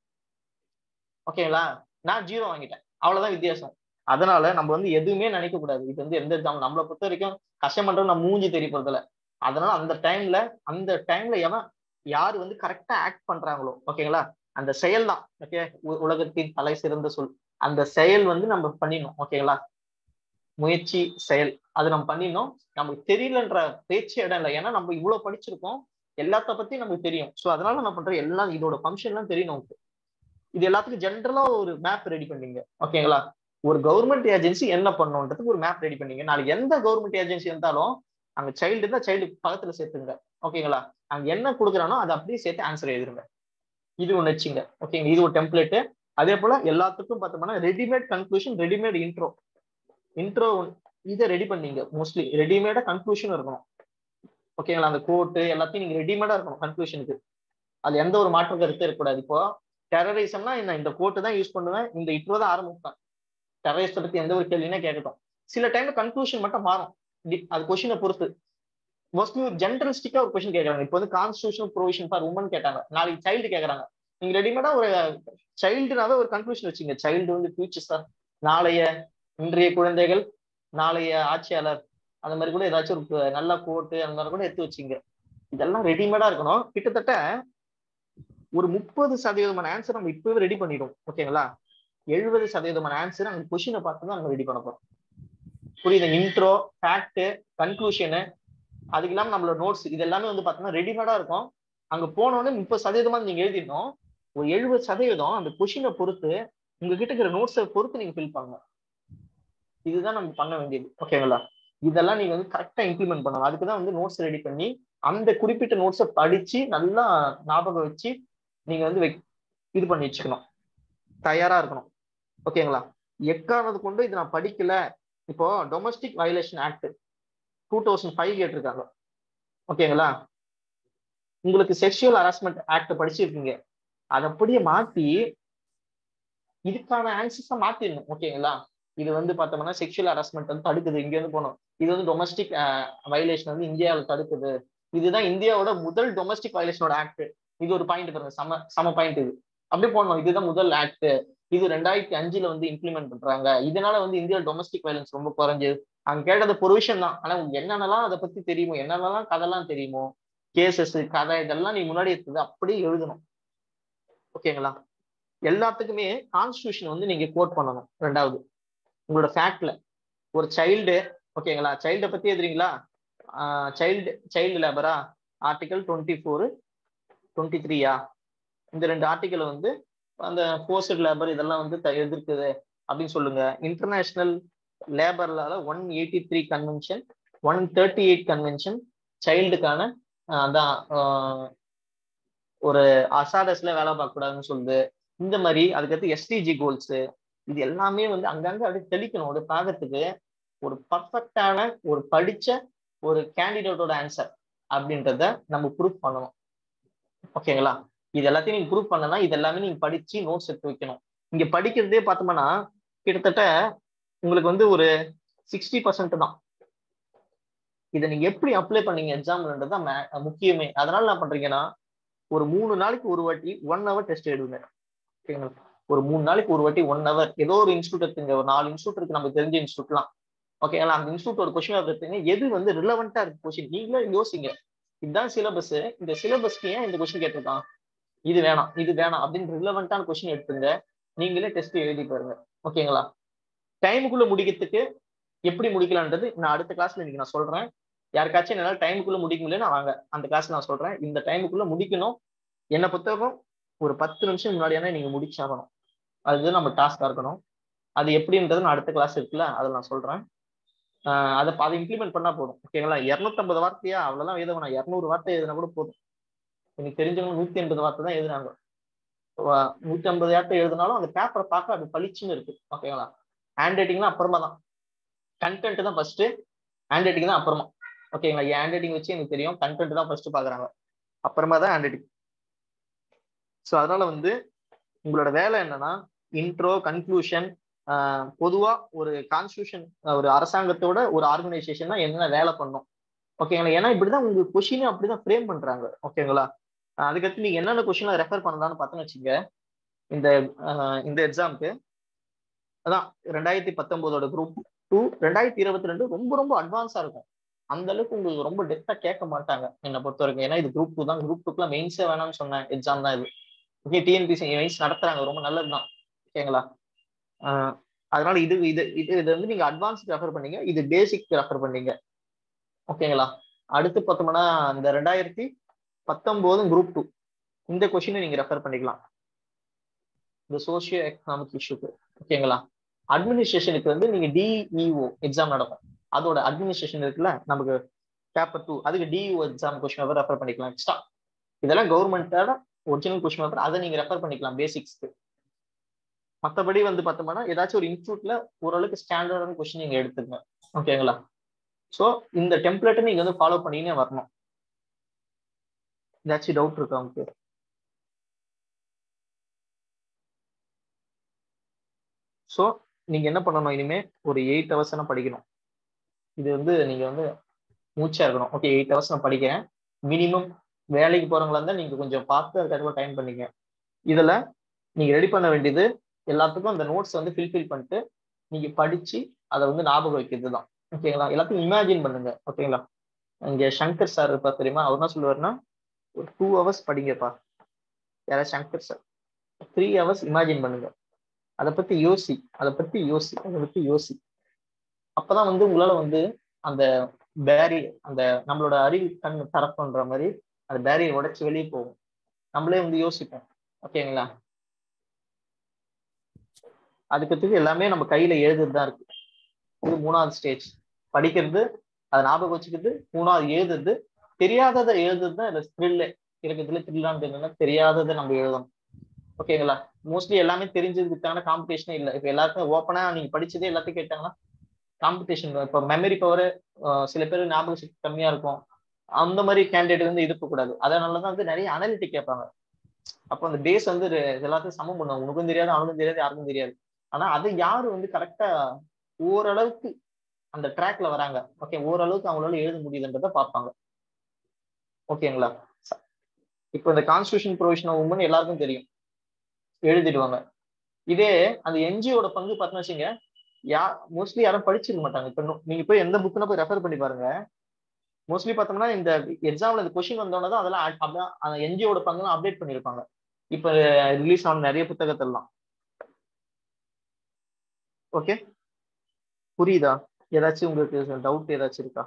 A: ஓகேங்களா நான் ஜீரோ வாங்கிட்டேன் அவ்வளவுதான் வித்தியாசம் அதனால நம்ம வந்து எதுவுமே நினைக்க கூடாது இது வந்து எந்த எக்ஸாம் நம்மளை பொறுத்த வரைக்கும் கஷ்டம் பண்றது நம்ம மூஞ்சி தெரிய போறதில்ல அதனால அந்த டைம்ல அந்த டைம்ல எவன் யாரு வந்து கரெக்டா ஆக்ட் பண்றாங்களோ ஓகேங்களா அந்த செயல் தான் ஓகே உலகத்தின் தலை சிறந்த சொல் அந்த செயல் வந்து நம்ம பண்ணிடணும் ஓகேங்களா முயற்சி செயல் அது நம்ம பண்ணிடணும் நமக்கு தெரியலன்ற பேச்சு இடம் இல்லை ஏன்னா நம்ம இவ்வளவு படிச்சிருக்கோம் எல்லாத்த பத்தி நமக்கு தெரியும் ஸோ அதனால நான் பண்றேன் எல்லாம் இதோட ஃபங்க்ஷன் எல்லாம் தெரியும் நமக்கு இது எல்லாத்துக்கும் ஜென்ரலா ஒரு மேப் ரெடி பண்ணீங்க ஓகேங்களா ஒரு கவர்மெண்ட் ஏஜென்சி என்ன பண்ணுன்றதுக்கு ஒரு மேப் ரெடி பண்ணீங்க நாளைக்கு எந்த கவர்மெண்ட் ஏஜென்சி இருந்தாலும் அங்க சைல்டு இருந்தா சைல்டு பக்கத்துல சேர்த்துங்க ஓகேங்களா அங்க என்ன கொடுக்குறானோ அதை அப்படியே சேர்த்து ஆன்சர் எழுதுருங்க இது ஒண்ணு வச்சுங்க ஓகேங்க இது ஒரு டெம்ப்ளேட் அதே போல எல்லாத்துக்கும் பார்த்தோம்னா readymade conclusion readymade intro intro இதை ரெடி பண்ணீங்க மோஸ்ட்லி ரெடிமேடா கன்க்ளூஷன் இருக்கணும் ஓகேங்களா அந்த கோட்டு எல்லாத்தையும் நீங்க ரெடிமேடா இருக்கணும் கன்க்ளூஷனுக்கு அது எந்த ஒரு மாற்று கருத்து இருக்கக்கூடாது இப்போ டெரரிசம்னா நான் இந்த கோட்டு தான் யூஸ் பண்ணுவேன் இந்த இட்ரோ தான் ஆரம்பிப்பேன் டெரரிஸ்ட பத்தி எந்த ஒரு கேள்வினா கேட்கட்டும் சில டைம்ல கன்க்ளூஷன் மட்டும் மாறும் அது கொஸ்டினை பொறுத்து மோஸ்ட்லி ஒரு ஜென்ரலிஸ்டிக்கா ஒரு கொஸ்டின் கேட்கறாங்க இப்போ வந்து கான்ஸ்டியூஷனல் ப்ரொவிஷன் ஃபார் உமன் கேட்டாங்க நாளைக்கு சைல்டு கேட்கறாங்க நீங்க ரெடிமேடா ஒரு சைல்டுனாவே ஒரு கன்க்ளூஷன் வச்சுங்க சைல்டு வந்து ஃபியூச்சர்ஸ் தான் நாளைய இன்றைய குழந்தைகள் நாளைய ஆட்சியாளர் அந்த மாதிரி கூட ஏதாச்சும் ஒரு நல்ல கோட்டு அந்த மாதிரி கூட எடுத்து வச்சுங்க இதெல்லாம் ரெடிமேடா இருக்கணும் கிட்டத்தட்ட ஒரு முப்பது சதவீதமான ஆன்சர் நம்ம இப்பவே ரெடி பண்ணிடும் ஓகேங்களா எழுபது சதவீதமான ஆன்சர் அங்க கொஷினை பார்த்து தான் நம்ம ரெடி பண்ண போறோம் புரியுது இன்ட்ரோ ஃபேக்ட் கன்க்ளூஷனு அதுக்கு இல்லாம நம்மளோட நோட்ஸ் இது எல்லாமே வந்து பார்த்தோம்னா ரெடிமேடா இருக்கும் அங்க போனோடனே முப்பது சதவீதமா நீங்க எழுதிடணும் ஒரு எழுபது சதவீதம் அந்த கொஷினை பொறுத்து உங்ககிட்ட இருக்கிற நோட்ஸை பொறுத்து நீங்க ஃபில் பண்ணுங்க இதுதான் நம்ம பண்ண வேண்டியது ஓகேங்களா இதெல்லாம் நீங்க வந்து கரெக்டா இம்ப்ளிமெண்ட் பண்ணணும் அதுக்கு தான் வந்து நோட்ஸ் ரெடி பண்ணி அந்த குறிப்பிட்ட நோட்ஸை படிச்சு நல்லா ஞாபகம் வச்சு நீங்க வந்து இது பண்ணி வச்சுக்கணும் தயாரா இருக்கணும் ஓகேங்களா எக்காரணது கொண்டு இது நான் படிக்கல இப்போ domestic violation act two thousand five கேட்டிருக்காங்க ஓகேங்களா உங்களுக்கு செக்ஷுவல் ஹராஸ்மெண்ட் ஆக்ட் படிச்சிருக்கீங்க அதை அப்படியே மாத்தி இதுக்கான ஆன்சர்ஸா மாத்திடணும் ஓகேங்களா இது வந்து பார்த்தோம்னா செக்ஷுவல் ஹராஸ்மெண்ட் வந்து தடுக்குது இங்க இருந்து போகணும் இது வந்து டொமஸ்டிக் வயலேஷன் வந்து இந்தியாவில் தடுக்குது இதுதான் இந்தியாவோட முதல் டொமஸ்டிக் வயலேஷனோட ஆக்ட் இது ஒரு பாயிண்ட் பாருங்க சம சம பாயிண்ட் இது அப்படி போடணும் இதுதான் முதல் ஆக்ட் இது ரெண்டாயிரத்தி அஞ்சுல வந்து இம்ப்ளிமெண்ட் பண்றாங்க இதனால வந்து இந்தியா டொமஸ்டிக் வயலன்ஸ் ரொம்ப குறைஞ்சது அங்க கேட்டது பொருஷன் தான் ஆனா உங்களுக்கு என்னென்னலாம் அதை பத்தி தெரியுமோ என்னென்னலாம் கதைலாம் தெரியுமோ கேசஸ் கதை இதெல்லாம் நீ முன்னாடி இருக்குது அப்படியே எழுதணும் ஓகேங்களா எல்லாத்துக்குமே கான்ஸ்டியூஷன் வந்து நீங்க கோட் பண்ணணும் ரெண்டாவது உங்களோட ஃபேக்ட்ல ஒரு சைல்டு ஓகேங்களா சைல்டை பத்தி எழுதுறீங்களா சைல்டு சைல்டு லேபரா ஆர்டிகல் டுவெண்ட்டி ஃபோரு டுவெண்ட்டி த்ரீயா இந்த ரெண்டு ஆர்டிக்கல் வந்து அந்த போஸ்டட் லேபர் இதெல்லாம் வந்து த- எதிர்க்குது அப்படின்னு சொல்லுங்க இன்டர்நேஷனல் லேபர்லால one eighty three convention one thirty eight convention சைல்டுக்கான அதான் ஆஹ், ஒரு அசாடஸ்ல வேலை பார்க்க கூடாதுன்னு சொல்லுது இந்த மாதிரி அதுக்கடுத்து எஸ்டிஜி கோல்ஸ் இது எல்லாமே வந்து அங்கங்க அப்படியே தெளிக்கணும் ஒரு பார்க்கறதுக்கு ஒரு பர்ஃபெக்டான ஒரு படிச்ச ஒரு கேண்டிடேட்டோட ஆன்சர் அப்படின்றத நம்ம ப்ரூஃப் பண்ணணும் ஓகேங்களா இது எல்லாத்தையும் நீங்க ப்ரூவ் பண்ணனா இது எல்லாமே நீங்க படிச்சு நோட்ஸ் எடுத்து வைக்கணும் இங்க படிக்கிறதே பார்த்தோம்னா கிட்டத்தட்ட உங்களுக்கு வந்து ஒரு சிக்ஸ்டி பர்சன்ட் தான் இதை நீங்க எப்படி அப்ளை பண்ணீங்க எக்ஸாம்ன்றது தான் மே- முக்கியமே அதனால என்ன பண்றீங்கன்னா ஒரு மூணு நாளைக்கு ஒரு வாட்டி ஒன் ஹவர் டெஸ்ட் எடுங்க ஓகேங்களா ஒரு மூணு நாளைக்கு ஒரு வாட்டி ஒன் ஹவர் ஏதோ ஒரு இன்ஸ்டியூட் எடுத்துங்க ஒரு நாலு இன்ஸ்டியூட் இருக்கு நமக்கு தெரிஞ்ச இன்ஸ்டியூட்லாம் ஓகேங்களா அந்த இன்ஸ்டியூட்டோட கொஸ்டின் எடுத்துங்க எது வந்து ரிலவெண்டா இருக்கு கொஸ்டின் நீங்களே யோசிங்க இதுதான் சிலபஸ் இந்த சிலபஸ்க்கு ஏன் இந்த கொஸ்டின் கேட்டிருக்கான் இது வேணாம் இது வேணாம் அப்படின்னு ரிலவெண்டான கொஸ்டின் எடுத்துங்க நீங்களே டெஸ்ட் எழுதி பாருங்க ஓகேங்களா டைமுக்குள்ள முடிக்கிறதுக்கு எப்படி முடிக்கலான்றது நான் அடுத்த கிளாஸ்ல இன்னைக்கு நான் சொல்றேன் யாருக்காச்சும் என்னால டைமுக்குள்ள முடிக்க முடியல நான் வாங்க அந்த கிளாஸ் நான் சொல்றேன் இந்த டைமுக்குள்ள முடிக்கணும் என்ன புத்தகம் ஒரு பத்து நிமிஷம் முன்னாடியான நீங்க முடிச்சாகணும் அது நம்ம டாஸ்கா இருக்கணும் அது எப்படின்றது நான் அடுத்த கிளாஸ் இருக்குல்ல அதில் நான் சொல்றேன் ஆஹ் அதை அதை இம்ப்ளிமெண்ட் பண்ணா போதும் ஓகேங்களா இரநூத்தம்பது வார்த்தையா அவ்வளவுதான் எழுத வேணாம் இரநூறு வார்த்தை எழுதினா கூட போதும் எனக்கு தெரிஞ்சவங்க நூத்தி எண்பது வார்த்தை தான் எழுதுனாங்க வா- நூத்தி ஐம்பது வார்த்தை எழுதினாலும் அந்த பேப்பரை பார்க்க அது பளிச்சுன்னு இருக்கு ஓகேங்களா ஹேண்ட் ரைட்டிங்லாம் அப்புறமா தான் கண்டென்ட் தான் ஃபர்ஸ்ட் ஹேண்ட் ரைட்டிங் தான் அப்புறமா ஓகேங்களா என் ஹேண்ட் ரைட்டிங் வச்சு எனக்கு தெரியும் கண்டென்ட் தான் ஃபர்ஸ்ட் பாக்குறாங்க அப்புறமா தான் ஹேண்ட் ரைட்டிங் ஸோ அதனால வந்து உங்களோட வேலை என்னன்னா இன்ட்ரோ கன்க்ளூஷன் பொதுவா ஒரு கான்ஸ்டியூஷன் ஒரு அரசாங்கத்தோட ஒரு ஆர்கனைசேஷன் தான் என்ன வேலை பண்ணும் ஓகேங்களா ஏன்னா இப்படிதான் உங்க கொஷினே அப்படிதான் ஃப்ரேம் பண்றாங்க ஓகேங்களா அஹ் அதுக்கடுத்து நீங்க என்னென்ன கொஷினை ரெஃபர் பண்ணலாம்னு பார்த்தோன்னு வச்சுங்க இந்த அஹ் இந்த எக்ஸாம்க்கு அதான் ரெண்டாயிரத்தி பத்தொன்பதோட குரூப் டூ ரெண்டாயிரத்தி இருபத்தி ரெண்டு ரொம்ப ரொம்ப அட்வான்ஸா இருக்கும் அந்த அளவுக்கு உங்களுக்கு ரொம்ப டெப்தா கேட்க மாட்டாங்க என்னை பொறுத்த வரைக்கும் ஏன்னா இது குரூப் டூ தான் குரூப் டூக்குலாம் மெயின்ஸே வேணாம்னு சொன்ன எக்ஸாம் தான் இது ஓகே டிஎன்பிசி மெயின்ஸ் நடத்துறாங்க ரொம்ப நல்லதுதான் ஓகேங்களா ஆஹ் அதனால இது இது இது இது வந்து நீங்க அட்வான்ஸ்க்கு ரெஃபர் பண்ணீங்க இது பேசிக் ரெஃபர் பண்ணீங்க ஓகேங்களா அடுத்து பார்த்தோம்னா இந்த ரெண்டாயிரத்தி பத்தொன்பதும் குரூப் டூ இந்த கொஷினை நீங்க ரெஃபர் பண்ணிக்கலாம் இந்த சோசியோ எக்கனாமிக் இஷ்யூக்கு ஓகேங்களா அட்மினிஸ்ட்ரேஷனுக்கு வந்து நீங்க டிஇஓ எக்ஸாம் நடக்கும் அதோட அட்மினிஸ்ட்ரேஷன் இருக்குல்ல நமக்கு பேப்பர் டூ அதுக்கு DEO exam question paper refer பண்ணிக்கலாம் எக்ஸ்ட்ரா இதெல்லாம் கவர்மெண்டோட ஒரிஜினல் கொஸ்டின் பேப்பர் அதை நீங்க ரெஃபர் பண்ணிக்கலாம் பேசிக்ஸ்க்கு மற்றபடி வந்து பார்த்தோம்னா ஏதாச்சும் ஒரு இன்ஸ்டியூட்ல ஓரளவுக்கு ஸ்டாண்டர்டான கொஸ்டின் நீங்க எடுத்துக்கங்க ஓகேங்களா ஸோ இந்த டெம்ப்ளேட்டை நீங்க வந்து ஃபாலோ பண்ணினே வரணும் ஏதாச்சும் டவுட் இருக்கா உங்களுக்கு ஸோ நீங்க என்ன பண்ணணும் இனிமே ஒரு எயிட் ஹவர்ஸ் படிக்கணும் இது வந்து நீங்க வந்து மூச்சா இருக்கணும் ஓகே எயிட் ஹவர்ஸ் நான் படிக்கிறேன் மினிமம் வேலைக்கு போறவங்களா இருந்தா நீங்க கொஞ்சம் பார்த்து அதுக்கப்புறம் டைம் பண்ணிக்க இதுல நீங்க ரெடி பண்ண வேண்டியது எல்லாத்துக்கும் அந்த நோட்ஸ் வந்து ஃபில்ஃபில் பண்ணிட்டு நீங்க படிச்சு அதை வந்து ஞாபகம் வைக்கிறது தான் ஓகேங்களா எல்லாத்தையும் இமேஜின் பண்ணுங்க ஓகேங்களா இங்க சங்கர் சார் இருப்பா தெரியுமா அவர் என்ன சொல்லுவாருன்னா ஒரு டூ ஹவர்ஸ் படிங்கப்பா யாராவது Shankar sir three hours imagine பண்ணுங்க அதை பத்தி யோசி அதை பத்தி யோசி அதை பத்தி யோசி அப்பதான் வந்து உங்களால வந்து அந்த பேரியர் அந்த நம்மளோட அறிவு கண் தரப்புன்ற மாதிரி அந்த பேரியர் உடைச்சு வெளியே போகும் நம்மளே வந்து யோசிப்போம் ஓகேங்களா அதுக்கத்துக்கு எல்லாமே நம்ம கையில எழுதுறது தான் இருக்கு இது மூணாவது ஸ்டேஜ் படிக்கிறது அதை ஞாபகம் வச்சுக்கிறது மூணாவது எழுதுறது தெரியாததை எழுதுறது தான் இந்த த்ரில் இருக்கிறதுல த்ரில்லான்னு என்னன்னா தெரியாததை நம்ம எழுதணும் ஓகேங்களா மோஸ்ட்லி எல்லாமே தெரிஞ்சதுக்கான காம்படிஷனே இல்லை இப்போ எல்லாருக்கும் ஓப்பனா நீங்க படிச்சதே எல்லாத்தையும் கேட்டாங்கன்னா காம்படிஷன் இப்போ மெமரி பவர் சில பேர் ஞாபக சக்தி கம்மியா இருக்கும் அந்த மாதிரி கேண்டிடேட் வந்து இருக்கக்கூடாது அதனாலதான் வந்து நிறைய அனலிட்டிக் கேட்பாங்க அப்போ அந்த பேஸ் வந்து எல்லாத்தையும் சமம் பண்ணுவாங்க உனக்கும் தெரியாது அவனுக்கும் தெரியாது யாருக்கும் தெரியாது ஆனா அது யாரு வந்து கரெக்டா ஓரளவுக்கு அந்த ட்ராக்ல வராங்க ஓகே ஓரளவுக்கு அவங்களால எழுத முடியுதுன்றத பார்ப்பாங்க ஓகேங்களா இப்போ இந்த கான்ஸ்டியூஷன் ப்ரொவிஷன் உமன் எல்லாருக்கும் தெரியும் எழுதிடுவாங்க இதே அந்த என்ஜிஓட பங்கு பார்த்தீங்கன்னா வச்சுங்க யா மோஸ்ட்லி யாரும் படிச்சிருக்க மாட்டாங்க இப்போ நீங்க போய் எந்த புக்குனா போய் ரெஃபர் பண்ணி பாருங்க மோஸ்ட்லி பார்த்தோம்னா இந்த எக்ஸாம்ல இந்த கொஸ்டின் வந்தோடனே தான் அதெல்லாம் அப்படிதான் அந்த என்ஜிஓட பங்குலாம் அப்டேட் பண்ணியிருப்பாங்க இப்போ ரிலீஸ் ஆன நிறைய புத்தகத்தெல்லாம் ஓகே புரியுதா ஏதாச்சும் உங்களுக்கு டவுட் ஏதாச்சும் இருக்கா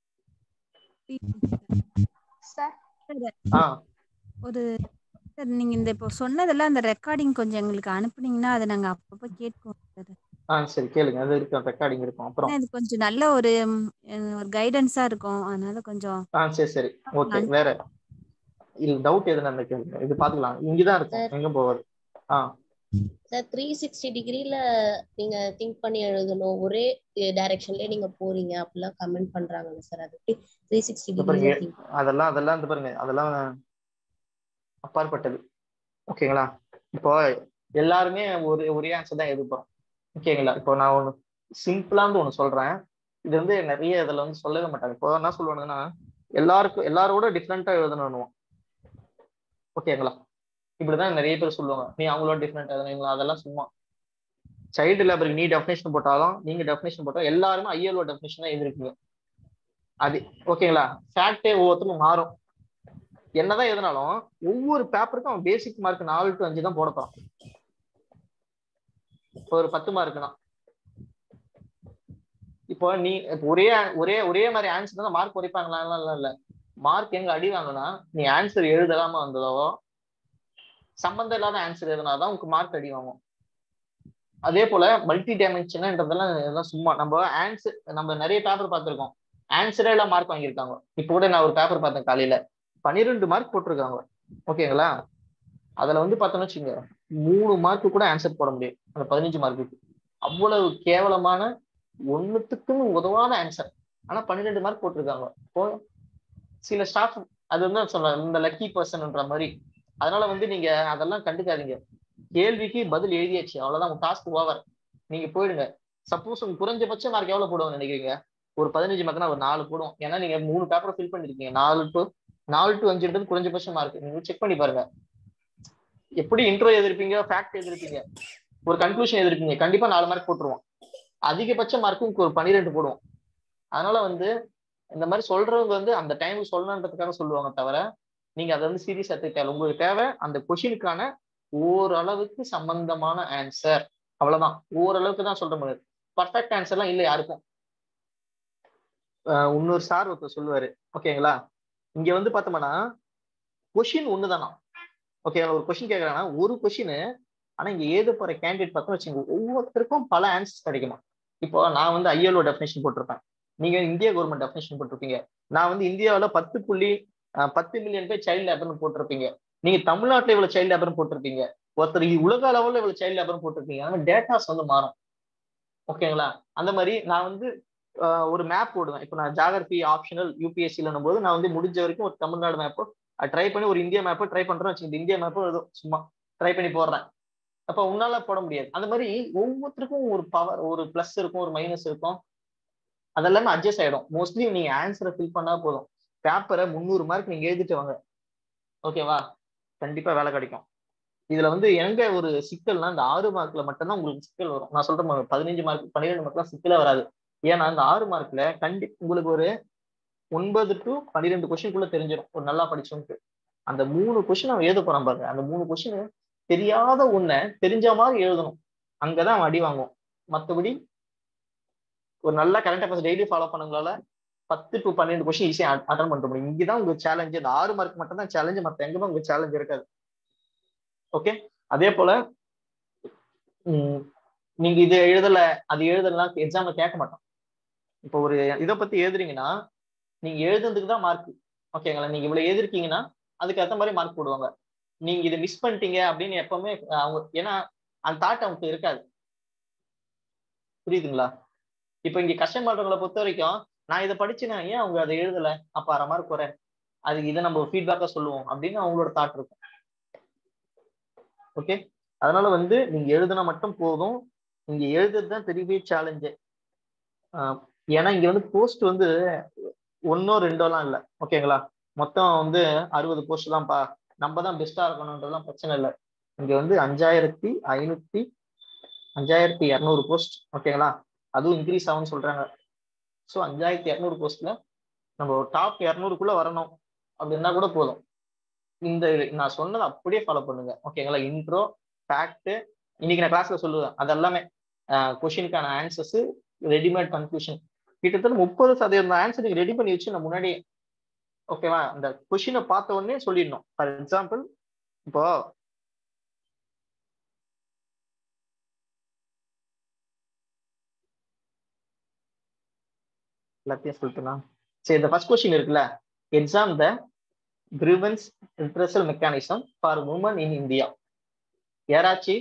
D: சார்
A: ஆ
D: ஒரு சார் நீங்க இந்த இப்போ சொன்னதெல்லாம் அந்த ரெக்கார்டிங் கொஞ்சம் எங்களுக்கு அனுப்புனீங்கன்னா அதை நாங்க அப்பப்போ கேட்போம் சார்
A: ஆ சரி கேளுங்க அது இருக்கும் ரெக்கார்டிங் இருக்கும் அப்புறம்
D: ஏன்னா இது கொஞ்சம் நல்ல ஒரு ம், அஹ், ஒரு கைடன்ஸா இருக்கும் அதனால கொஞ்சம்
A: ஆ சரி சரி ஓகே வேற இது டவுட் எதுனா இருந்தா கேளுங்க இது பாத்துக்கலாம் இங்கதான் இருக்கும் எங்க போவாது ஆ
C: சார் த்ரீ சிக்ஸ்டி டிகிரில நீங்க திங்க் பண்ணி எழுதணும் ஒரே டைரக்ஷன்லயே நீங்க போறீங்க அப்படிலாம் கமெண்ட் பண்றாங்கல்ல சார் அது த்ரீ சிக்ஸ்டி
A: இந்த பாருங்க
C: டிகிரி
A: அதெல்லாம் அதெல்லாம் இந்த பாருங்க அதெல்லாம் அப்பாற்பட்டது ஓகேங்களா இப்போ எல்லாருமே ஒரு ஒரே ஆன்சர் தான் எதிர்பார்ப்போம் ஓகேங்களா இப்போ நான் ஒன்று சிம்பிளாந்து ஒன்று சொல்றேன் இது வந்து நிறைய இதுல வந்து சொல்லவே மாட்டாங்க இப்போ என்ன சொல்லுவானுங்கன்னா எல்லாருக்கும் எல்லாரோட டிஃப்ரெண்டா எழுதணும் ஓகேங்களா இப்படிதான் நிறைய பேர் சொல்லுவாங்க நீ அவங்களோட டிஃப்ரெண்ட் எழுதுனீங்களா அதெல்லாம் சும்மா சைல்டு லேபருக்கு நீ டெஃபினேஷன் போட்டாலும் நீங்க டெஃபினேஷன் போட்டாலும் எல்லாருமே ஐஎல்ஓ டெஃபினேஷன் தான் எழுதிருக்கீங்க அது ஓகேங்களா ஃபேக்டே ஒவ்வொருத்தரும் மாறும் என்னதான் எதுனாலும் ஒவ்வொரு பேப்பருக்கும் அவன் பேசிக் மார்க் நாலு டு அஞ்சு தான் போட போறான் இப்போ ஒரு பத்து மார்க் தான் இப்போ நீ இப்போ ஒரே ஒரே ஒரே மாதிரி ஆன்சர் தான் மார்க் குறைப்பாங்களா இல்ல மார்க் எங்க அடி வாங்கினா நீ ஆன்சர் எழுதலாம வந்ததோ சம்பந்தம் இல்லாத ஆன்சர் எதுனாதான் உனக்கு மார்க் அடி வாங்கும் அதே போல மல்டி டைமென்ஷன்ன்றதெல்லாம் இதெல்லாம் சும்மா நம்ம ஆன்சர் நம்ம நிறைய பேப்பர் பார்த்திருக்கோம் ஆன்சரே எல்லாம் மார்க் வாங்கியிருக்காங்க இப்போ கூட நான் ஒரு பேப்பர் பார்த்தேன் காலையில பன்னிரெண்டு மார்க் போட்டிருக்காங்க ஓகேங்களா அதுல வந்து பார்த்தோம்னு வச்சுங்க மூணு மார்க்கு கூட ஆன்சர் போட முடியும் அந்த பதினஞ்சு மார்க்குக்கு அவ்வளவு கேவலமான ஒண்ணுத்துக்கும் உதவாத ஆன்சர் ஆனா பன்னிரெண்டு மார்க் போட்டிருக்காங்க இப்போ சில ஸ்டாஃப் அது வந்து நான் சொல்றேன் இந்த லக்கி பர்சன்ன்ற மாதிரி அதனால வந்து நீங்க அதெல்லாம் கண்டுக்காதீங்க கேள்விக்கு பதில் எழுதியாச்சு அவ்வளவுதான் உங்க டாஸ்க் ஓவர் நீங்க போயிடுங்க சப்போஸ் உங்க குறைஞ்சபட்ச மார்க் எவ்வளவு போடுவாங்க நினைக்கிறீங்க ஒரு பதினஞ்சு மார்க்னா ஒரு நாலு போடும் ஏன்னா நீங்க மூணு பேப்பர் ஃபில் பண்ணிருக்கீங்க நாலு டு நாலு டு அஞ்சுன்றது குறைஞ்சபட்ச மார்க் நீங்க செக் பண்ணி பாருங்க எப்படி இன்ட்ரோ எதிர்ப்பீங்க ஃபேக்ட் எதிர்ப்பீங்க ஒரு கன்க்ளூஷன் எதிர்ப்பீங்க கண்டிப்பா நாலு மார்க் போட்டுருவோம் அதிகபட்ச மார்க்கும் ஒரு பன்னிரெண்டு போடுவோம் அதனால வந்து இந்த மாதிரி சொல்றவங்க வந்து அந்த டைமுக்கு சொல்லணுன்றதுக்காக சொல்லுவாங்க தவிர நீங்க அதை வந்து சீரியஸ் எடுத்துக்க தேவை உங்களுக்கு தேவை அந்த கொஷினுக்கான ஓரளவுக்கு சம்பந்தமான ஆன்சர் அவ்வளவுதான் ஓரளவுக்கு தான் சொல்ற முடியாது பர்ஃபெக்ட் ஆன்சர்லாம் இல்லை யாருக்கும் ஆஹ் இன்னொரு சார் ஒருத்தர் சொல்லுவாரு ஓகேங்களா இங்க வந்து பார்த்தோம்னா கொஷின் ஒண்ணுதானா ஓகே ஒரு கொஷின் கேட்கறாங்கன்னா ஒரு கொஷின் ஆனா இங்க ஏது போற கேண்டிடேட் பார்த்தோம் வச்சுங்க ஒவ்வொருத்தருக்கும் பல ஆன்சர்ஸ் கிடைக்குமா இப்போ நான் வந்து ஐஎல்ஓ டெஃபினேஷன் போட்டிருப்பேன் நீங்க இந்திய கவர்மெண்ட் டெஃபினேஷன் போட்டிருப்பீங்க நான் வந்து இந்தியாவுல பத்து புள்ளி ஆஹ் பத்து மில்லியன் பேர் சைல்டு லேபர்னு போட்டிருப்பீங்க நீங்க தமிழ்நாட்டுல இவ்வளவு சைல்டு லேபர்னு போட்டிருப்பீங்க ஒருத்தர் உலக அளவுல இவ்வளவு சைல்டு லேபர்னு போட்டிருப்பீங்க ஆனா டேட்டாஸ் வந்து மாறும் ஓகேங்களா அந்த மாதிரி நான் வந்து ஆஹ் ஒரு மேப் போடுவேன் இப்போ நான் ஜாகிரபி ஆப்ஷனல் யூபிஎஸ்சிலன்னும் போது நான் வந்து முடிஞ்ச வரைக்கும் ஒரு தமிழ்நாடு மேப்போ ட்ரை பண்ணி ஒரு இந்தியா மேப்போ ட்ரை பண்றேன் வச்சுக்கோங்க இந்தியா மேப்போ ஏதோ சும்மா ட்ரை பண்ணி போடுறேன் அப்ப உன்னால போட முடியாது அந்த மாதிரி ஒவ்வொருத்தருக்கும் ஒரு பவர் ஒரு பிளஸ் இருக்கும் ஒரு மைனஸ் இருக்கும் அதெல்லாமே அட்ஜஸ்ட் ஆயிடும் மோஸ்ட்லி நீங்க ஆன்சரை ஃபில் பண்ணா போதும் பேப்பரை முந்நூறு மார்க் நீங்க எழுதிட்டு வாங்க ஓகேவா கண்டிப்பா வேலை கிடைக்கும் இதுல வந்து எங்க ஒரு சிக்கல்னா இந்த ஆறு மார்க்ல மட்டும்தான் உங்களுக்கு சிக்கல் வரும் நான் சொல்றேன் பதினஞ்சு மார்க் பன்னிரெண்டு மார்க்லாம் சிக்கலே வராது ஏன்னா இந்த ஆறு மார்க்ல கண்டி உங்களுக்கு ஒரு ஒன்பது டு பன்னிரெண்டு கொஸ்டின்குள்ள தெரிஞ்சிடும் ஒரு நல்லா படிச்சவனுக்கு அந்த மூணு கொஸ்டின் அவன் எழுத போறான் பாருங்க அந்த மூணு கொஸ்டின் தெரியாத ஒன்ன தெரிஞ்ச மாதிரி எழுதணும் அங்கதான் அவன் அடி வாங்குவோம் மற்றபடி ஒரு நல்ல கரண்ட் அஃபேர்ஸ் டெய்லி ஃபாலோ பண்ணவங்களால பத்து டு பன்னெண்டு கொஸ்டின் ஈஸியா அட்டன் பண்ண முடியும் இங்கதான் உங்களுக்கு சேலஞ்சு இந்த ஆறு மார்க் மட்டும் தான் சேலஞ்சு மற்ற எங்குமே உங்களுக்கு சேலஞ்ச் இருக்காது ஓகே அதே போல உம் நீங்க இது எழுதல அது எழுதலாம் எக்ஸாம்ல கேட்க மாட்டோம் இப்போ ஒரு இதை பத்தி எழுதுறீங்கன்னா நீங்க எழுதுறதுக்கு தான் மார்க் ஓகேங்களா நீங்க இவ்வளவு எழுதிருக்கீங்கன்னா அதுக்கு ஏற்ற மாதிரி மார்க் போடுவாங்க நீங்க இதை மிஸ் பண்ணிட்டீங்க அப்படின்னு எப்பவுமே அவங்க ஏன்னா அந்த தாட் அவங்களுக்கு இருக்காது புரியுதுங்களா இப்ப இங்க கஷ்டப்படுறவங்களை பொறுத்த வரைக்கும் நான் இதை படிச்சுனா ஏன் அவங்க அதை எழுதல அப்ப அரை மார்க் குறை அதுக்கு இதை நம்ம ஃபீட்பேக்கா சொல்லுவோம் அப்படின்னு அவங்களோட தாட் இருக்கும் ஓகே அதனால வந்து நீங்க எழுதுனா மட்டும் போதும் நீங்க எழுதுறது தான் பெரிய சேலஞ்சு ஏன்னா இங்க வந்து போஸ்ட் வந்து ஒன்னோ ரெண்டோலாம் இல்லை ஓகேங்களா மொத்தம் வந்து அறுபது போஸ்ட் தான்ப்பா நம்ம தான் பெஸ்டா இருக்கணும்ன்றதுலாம் பிரச்சனை இல்லை இங்க வந்து அஞ்சாயிரத்தி ஐநூத்தி அஞ்சாயிரத்தி இரநூறு போஸ்ட் ஓகேங்களா அதுவும் இன்க்ரீஸ் ஆகும்னு சொல்றாங்க ஸோ அஞ்சாயிரத்தி இரநூறு போஸ்ட்ல நம்ம டாப் இரநூறுக்குள்ள வரணும் அப்படின்னா கூட போதும் இந்த நான் சொன்னதை அப்படியே ஃபாலோ பண்ணுங்க ஓகேங்களா இன்ட்ரோ ஃபேக்ட் இன்னைக்கு நான் கிளாஸ்ல சொல்லுவேன் அது எல்லாமே கொஷினுக்கான ஆன்சர்ஸ் ரெடிமேட் கன்க்ளூஷன் கிட்டத்தட்ட முப்பது சதவீதம் ஆன்சர் நீங்க ரெடி பண்ணி வச்சு நான் முன்னாடி ஓகேவா அந்த கொஷினை பார்த்த உடனே சொல்லிடணும் ஃபார் எக்ஸாம்பிள் இப்போ எல்லாத்தையும் சொல்லிட்டுனா சரி இந்த ஃபர்ஸ்ட் கொஸ்டின் இருக்குல்ல exam the grievance redressal mechanism for women in India யாராச்சு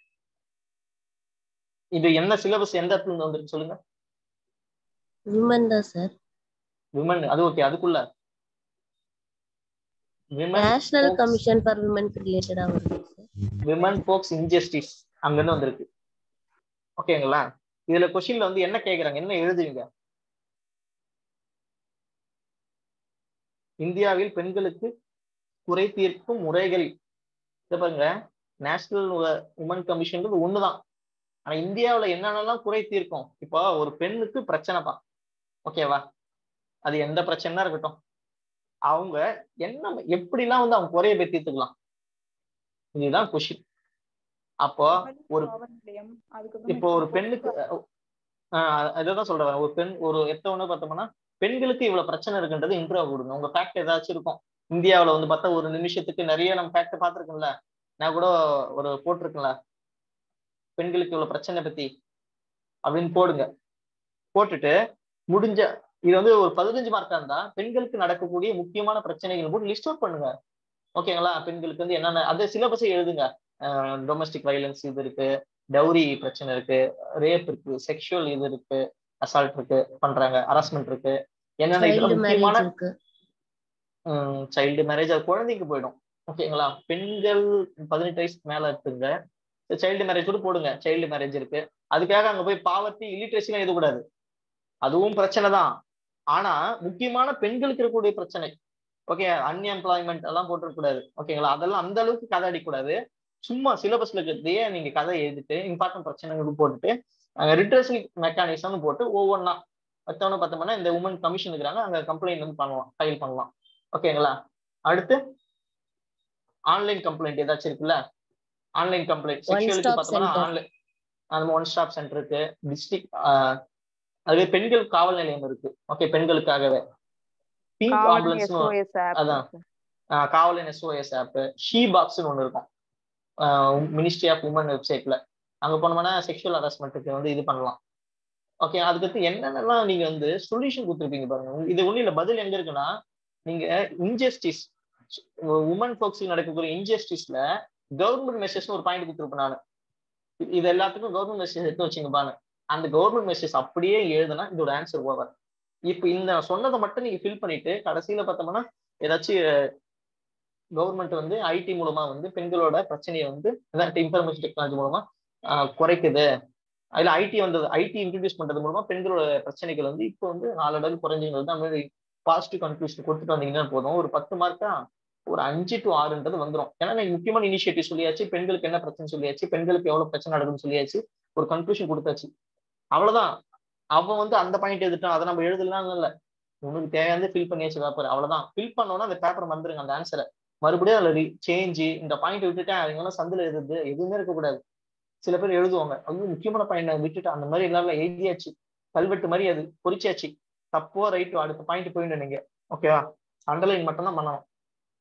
A: இது என்ன சிலபஸ் எந்த இடத்துல இருந்து வந்துருக்கு சொல்லுங்க
C: விமன் தான் சார்
A: விமன் அது ஓகே அதுக்குள்ள விமன்
C: நேஷனல் கமிஷன் ஃபார் விமன்க்கு ரிலேட்டடா வருது சார்
A: விமன் போக்ஸ் இன்ஜஸ்டிஸ் அங்கிருந்து வந்திருக்கு ஓகேங்களா இதுல கொஸ்டின்ல வந்து என்ன கேக்குறாங்க என்ன எழுதுவீங்க இந்தியாவில் பெண்களுக்கு குறை தீர்க்கும் முறைகள் இதை பாருங்க நேஷனல் உமன் கமிஷன்றது ஒண்ணுதான் ஆனா இந்தியாவுல என்னென்னலாம் குறை தீர்க்கும் இப்போ ஒரு பெண்ணுக்கு பிரச்சனைப்பா ஓகேவா அது எந்த பிரச்சனைனா இருக்கட்டும் அவங்க என்ன எப்படிலாம் வந்து அவங்க குறைய போய் தீர்த்துக்கலாம் இதுதான் கொஷின் அப்போ ஒரு இப்போ ஒரு பெண்ணுக்கு ஆஹ் இதான் சொல்றேன் ஒரு பெண் ஒரு எத்தவொன்னு பார்த்தோம்னா பெண்களுக்கு இவ்வளவு பிரச்சனை இருக்குன்றது இன்ட்ரோ கொடுங்க உங்க ஃபேக்ட் ஏதாச்சும் இருக்கும் இந்தியாவுல வந்து பார்த்தா ஒரு நிமிஷத்துக்கு நிறைய நம்ம ஃபேக்ட் பார்த்துருக்கோம்ல நான் கூட ஒரு போட்டிருக்கேன்ல பெண்களுக்கு இவ்வளவு பிரச்சனை பத்தி அப்படின்னு போடுங்க போட்டுட்டு முடிஞ்ச இது வந்து ஒரு பதினஞ்சு மார்க்கா இருந்தா பெண்களுக்கு நடக்கக்கூடிய முக்கியமான பிரச்சனைகள் போட்டு லிஸ்ட் அவுட் பண்ணுங்க ஓகேங்களா பெண்களுக்கு வந்து என்னென்ன அது சிலபஸை எழுதுங்க டொமஸ்டிக் வயலன்ஸ் இது இருக்கு டவுரி பிரச்சனை இருக்கு ரேப் இருக்கு செக்ஷுவல் இது இருக்கு அசால்ட் இருக்கு பண்றாங்க ஹராஸ்மெண்ட் இருக்கு என்னென்ன இதுல
C: சைல்டு
A: முக்கியமான
C: மேரேஜ் இருக்கு
A: சைல்டு மேரேஜ் அது குழந்தைக்கு போயிடும் ஓகேங்களா பெண்கள் பதினெட்டு வயசுக்கு மேல இருக்குங்க சைல்டு மேரேஜ் கூட போடுங்க சைல்டு மேரேஜ் இருக்கு அதுக்காக அங்க போய் பாவர்ட்டி இல்லிட்ரேசிலாம் எழுதக்கூடாது அதுவும் பிரச்சனை தான் ஆனா முக்கியமான பெண்களுக்கு இருக்கக்கூடிய பிரச்சனை ஓகே அன்எம்ப்ளாய்மெண்ட் எல்லாம் போட்டுறக்கூடாது ஓகேங்களா அதெல்லாம் அந்த அளவுக்கு கதை அடிக்கூடாது சும்மா சிலபஸ்ல இருக்கிறதையே நீங்க கதை எழுதிட்டு இம்பார்ட்டன்ட் பிரச்சனைகள் போட்டுட்டு ரிட்ரஸல் மெக்கானிசம்னு போட்டு ஒவ்வொன்றா மற்றவன பார்த்தோம்னா இந்த உமன் கமிஷன் இருக்கிறாங்க அங்க கம்ப்ளைண்ட் வந்து பண்ணலாம் ஃபைல் பண்ணலாம் ஓகேங்களா அடுத்து ஆன்லைன் கம்ப்ளைண்ட் ஏதாச்சும் இருக்குல்ல ஆன்லைன் கம்ப்ளைண்ட்
C: One
A: செக்ஷுவலுக்கு
C: stop
A: பார்த்தோம்னா
C: center.
A: ஆன்லைன் அந்த ஒன் ஸ்டாப் சென்டர் இருக்கு டிஸ்ட்ரிக்ட் அதுவே பெண்கள் காவல் நிலையம் இருக்கு ஓகே பெண்களுக்காகவே பிங்க் ஆம்புலன்ஸ் அதான். ஆஹ் காவலன் எஸ்ஓஎஸ் ஆப் ஷீ பாக்ஸ்னு ஒன்று இருக்கும் மினிஸ்ட்ரி ஆஃப் உமன் வெப்சைட்ல அங்க போனோம்னா செக்ஷுவல் ஹராஸ்மெண்ட்டுக்கு வந்து இது பண்ணலாம் ஓகே அதுக்கடுத்து என்னென்னலாம் நீங்க வந்து சொல்யூஷன் கொடுத்துருப்பீங்க பாருங்க உங்க- இது ஒன்றும் இல்லை பதில் எங்க இருக்குன்னா நீங்க இன்ஜஸ்டிஸ் உமன் ஃபோக்ஸில் நடக்கக்கூடிய இன்ஜஸ்டிஸ்ல கவர்மெண்ட் மெசேஜ்னு ஒரு பாயிண்ட் கொடுத்துருப்பேன் நான் இது எல்லாத்துக்கும் கவர்மெண்ட் மெசேஜ் எடுத்து வச்சுங்க பாருங்க அந்த கவர்மெண்ட் மெசேஜ் அப்படியே எழுதுனா இதோட ஆன்சர் ஓவர் இப்போ இந்த சொன்னதை மட்டும் நீங்க ஃபில் பண்ணிட்டு கடைசியில பார்த்தோம்னா ஏதாச்சும் கவர்மெண்ட் வந்து ஐடி மூலமா வந்து பெண்களோட பிரச்சனையை வந்து இன்ஃபர்மேஷன் டெக்னாலஜி மூலமா ஆஹ் குறைக்குது அதுல ஐடி வந்தது ஐடி இன்ட்ரடியூஸ் பண்றது மூலமா பெண்களோட பிரச்சனைகள் வந்து இப்போ வந்து நாலு குறைஞ்சுங்கிறது அந்த மாதிரி பாசிட்டிவ் கன்க்ளூஷன் கொடுத்துட்டு வந்தீங்கன்னா போதும் ஒரு பத்து மார்க்கா ஒரு அஞ்சு டு ஆறுன்றது வந்துடும் ஏன்னா நீங்க முக்கியமான இனிஷியேட்டிவ் சொல்லியாச்சு பெண்களுக்கு என்ன பிரச்சனை சொல்லியாச்சு பெண்களுக்கு எவ்வளவு பிரச்சனை நடக்குதுன்னு சொல்லியாச்சு ஒரு கன்க்ளூஷன் கொடுத்தாச்சு அவ்வளவுதான் அவன் வந்து அந்த பாயிண்ட் எழுதிட்டான் அதை நம்ம எழுதலாம் இல்ல உனக்கு தேவையானது ஃபில் பண்ணியாச்சு பேப்பர் அவ்வளவுதான் ஃபில் பண்ணோன்னா அந்த பேப்பர் வந்துருங்க அந்த ஆன்சரை மறுபடியும் அதுல சேஞ்சு இந்த பாயிண்ட் விட்டுட்டேன் அவங்க சந்தில எழுதுது எதுவுமே இருக்கக்கூடாது சில பேர் எழுதுவாங்க அது முக்கியமான பாயிண்ட் விட்டுட்டு அந்த மாதிரி எல்லாம் எழுதியாச்சு கல்வெட்டு மாதிரி அது பொறிச்சாச்சு தப்போ ரைட்டோ அடுத்த பாயிண்ட் போயிடணும் நீங்க ஓகேவா அண்டர்லைன் மட்டும் தான் பண்ணணும்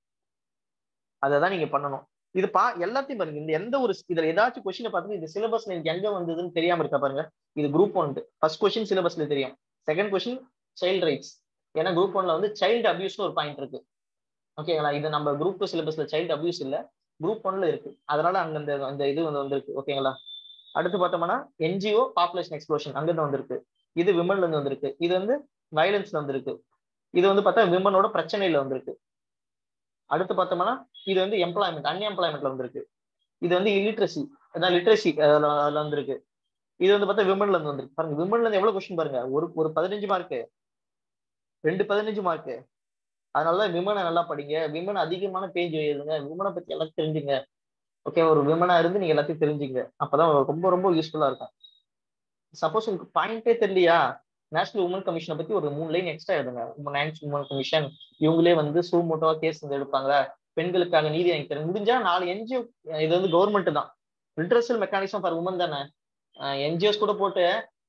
A: அதை தான் நீங்க பண்ணணும் இது பா எல்லாத்தையும் பாருங்க இந்த எந்த ஒரு இதுல ஏதாச்சும் கொஸ்டினை பார்த்துட்டு இந்த சிலபஸ் எனக்கு எங்க வந்ததுன்னு தெரியாம இருக்கா பாருங்க இது குரூப் ஒன் ஃபர்ஸ்ட் கொஸ்டின் சிலபஸ்ல தெரியும் செகண்ட் கொஸ்டின் சைல்ட் ரைட்ஸ் ஏன்னா குரூப் ஒன்ல வந்து சைல்டு அபியூஸ்னு ஒரு பாயிண்ட் இருக்கு ஓகேங்களா இது நம்ம குரூப் டூ சிலபஸ்ல சைல்டு அபியூஸ் இல்ல குரூப் ஒன்ல இருக்கு அதனால அங்க அந்த அந்த இது வந்து வந்திருக்கு ஓகேங்களா அடுத்து பார்த்தோம்னா என்ஜிஓ பாப்புலேஷன் எக்ஸ்ப்ளோஷன் அங்கிருந்து வந்திருக்கு இது விமன்ல இருந்து வந்திருக்கு இது வந்து வயலன்ஸ்ல வந்திருக்கு இது வந்து பார்த்தா விமனோட பிரச்சனையில வந்திருக்கு அடுத்து பார்த்தோம்னா இது வந்து எம்ப்ளாய்மெண்ட் அன்எம்ப்ளாய்மெண்ட்ல வந்திருக்கு இது வந்து இல்லிட்ரஸி அதான் லிட்ரஸி அதுல வந்திருக்கு இது வந்து பார்த்தா விமன்ல இருந்து வந்திருக்கு பாருங்க விமன்ல இருந்து எவ்வளவு கொஸ்டின் பாருங்க ஒரு ஒரு பதினஞ்சு மார்க்கு ரெண்டு பதினஞ்சு மார்க்கு அதனாலதான் விமனை நல்லா படிங்க விமன் அதிகமான பேஜ் எழுதுங்க விமனை பத்தி எல்லாம் தெரிஞ்சுங்க ஓகே ஒரு விமனா இருந்து நீங்க எல்லாத்தையும் தெரிஞ்சுங்க அப்பதான் ரொம்ப ரொம்ப யூஸ்ஃபுல்லா இருக்கும் சப்போஸ் உங்களுக்கு பாயிண்டே தெரியலையா நேஷனல் உமன் கமிஷனை பத்தி ஒரு மூணு லைன் எக்ஸ்ட்ரா எழுதுங்க நேஷனல் உமன் கமிஷன் இவங்களே வந்து சூமோட்டோவா கேஸ் வந்து எடுப்பாங்க பெண்களுக்காக நீதி வாங்கி தரேன் முடிஞ்சா நாலு என்ஜிஓ இது வந்து கவர்மெண்ட் தான் லிட்ரஸல் மெக்கானிசம் ஃபார் உமன் தானே என்ஜிஓஸ் கூட போட்டு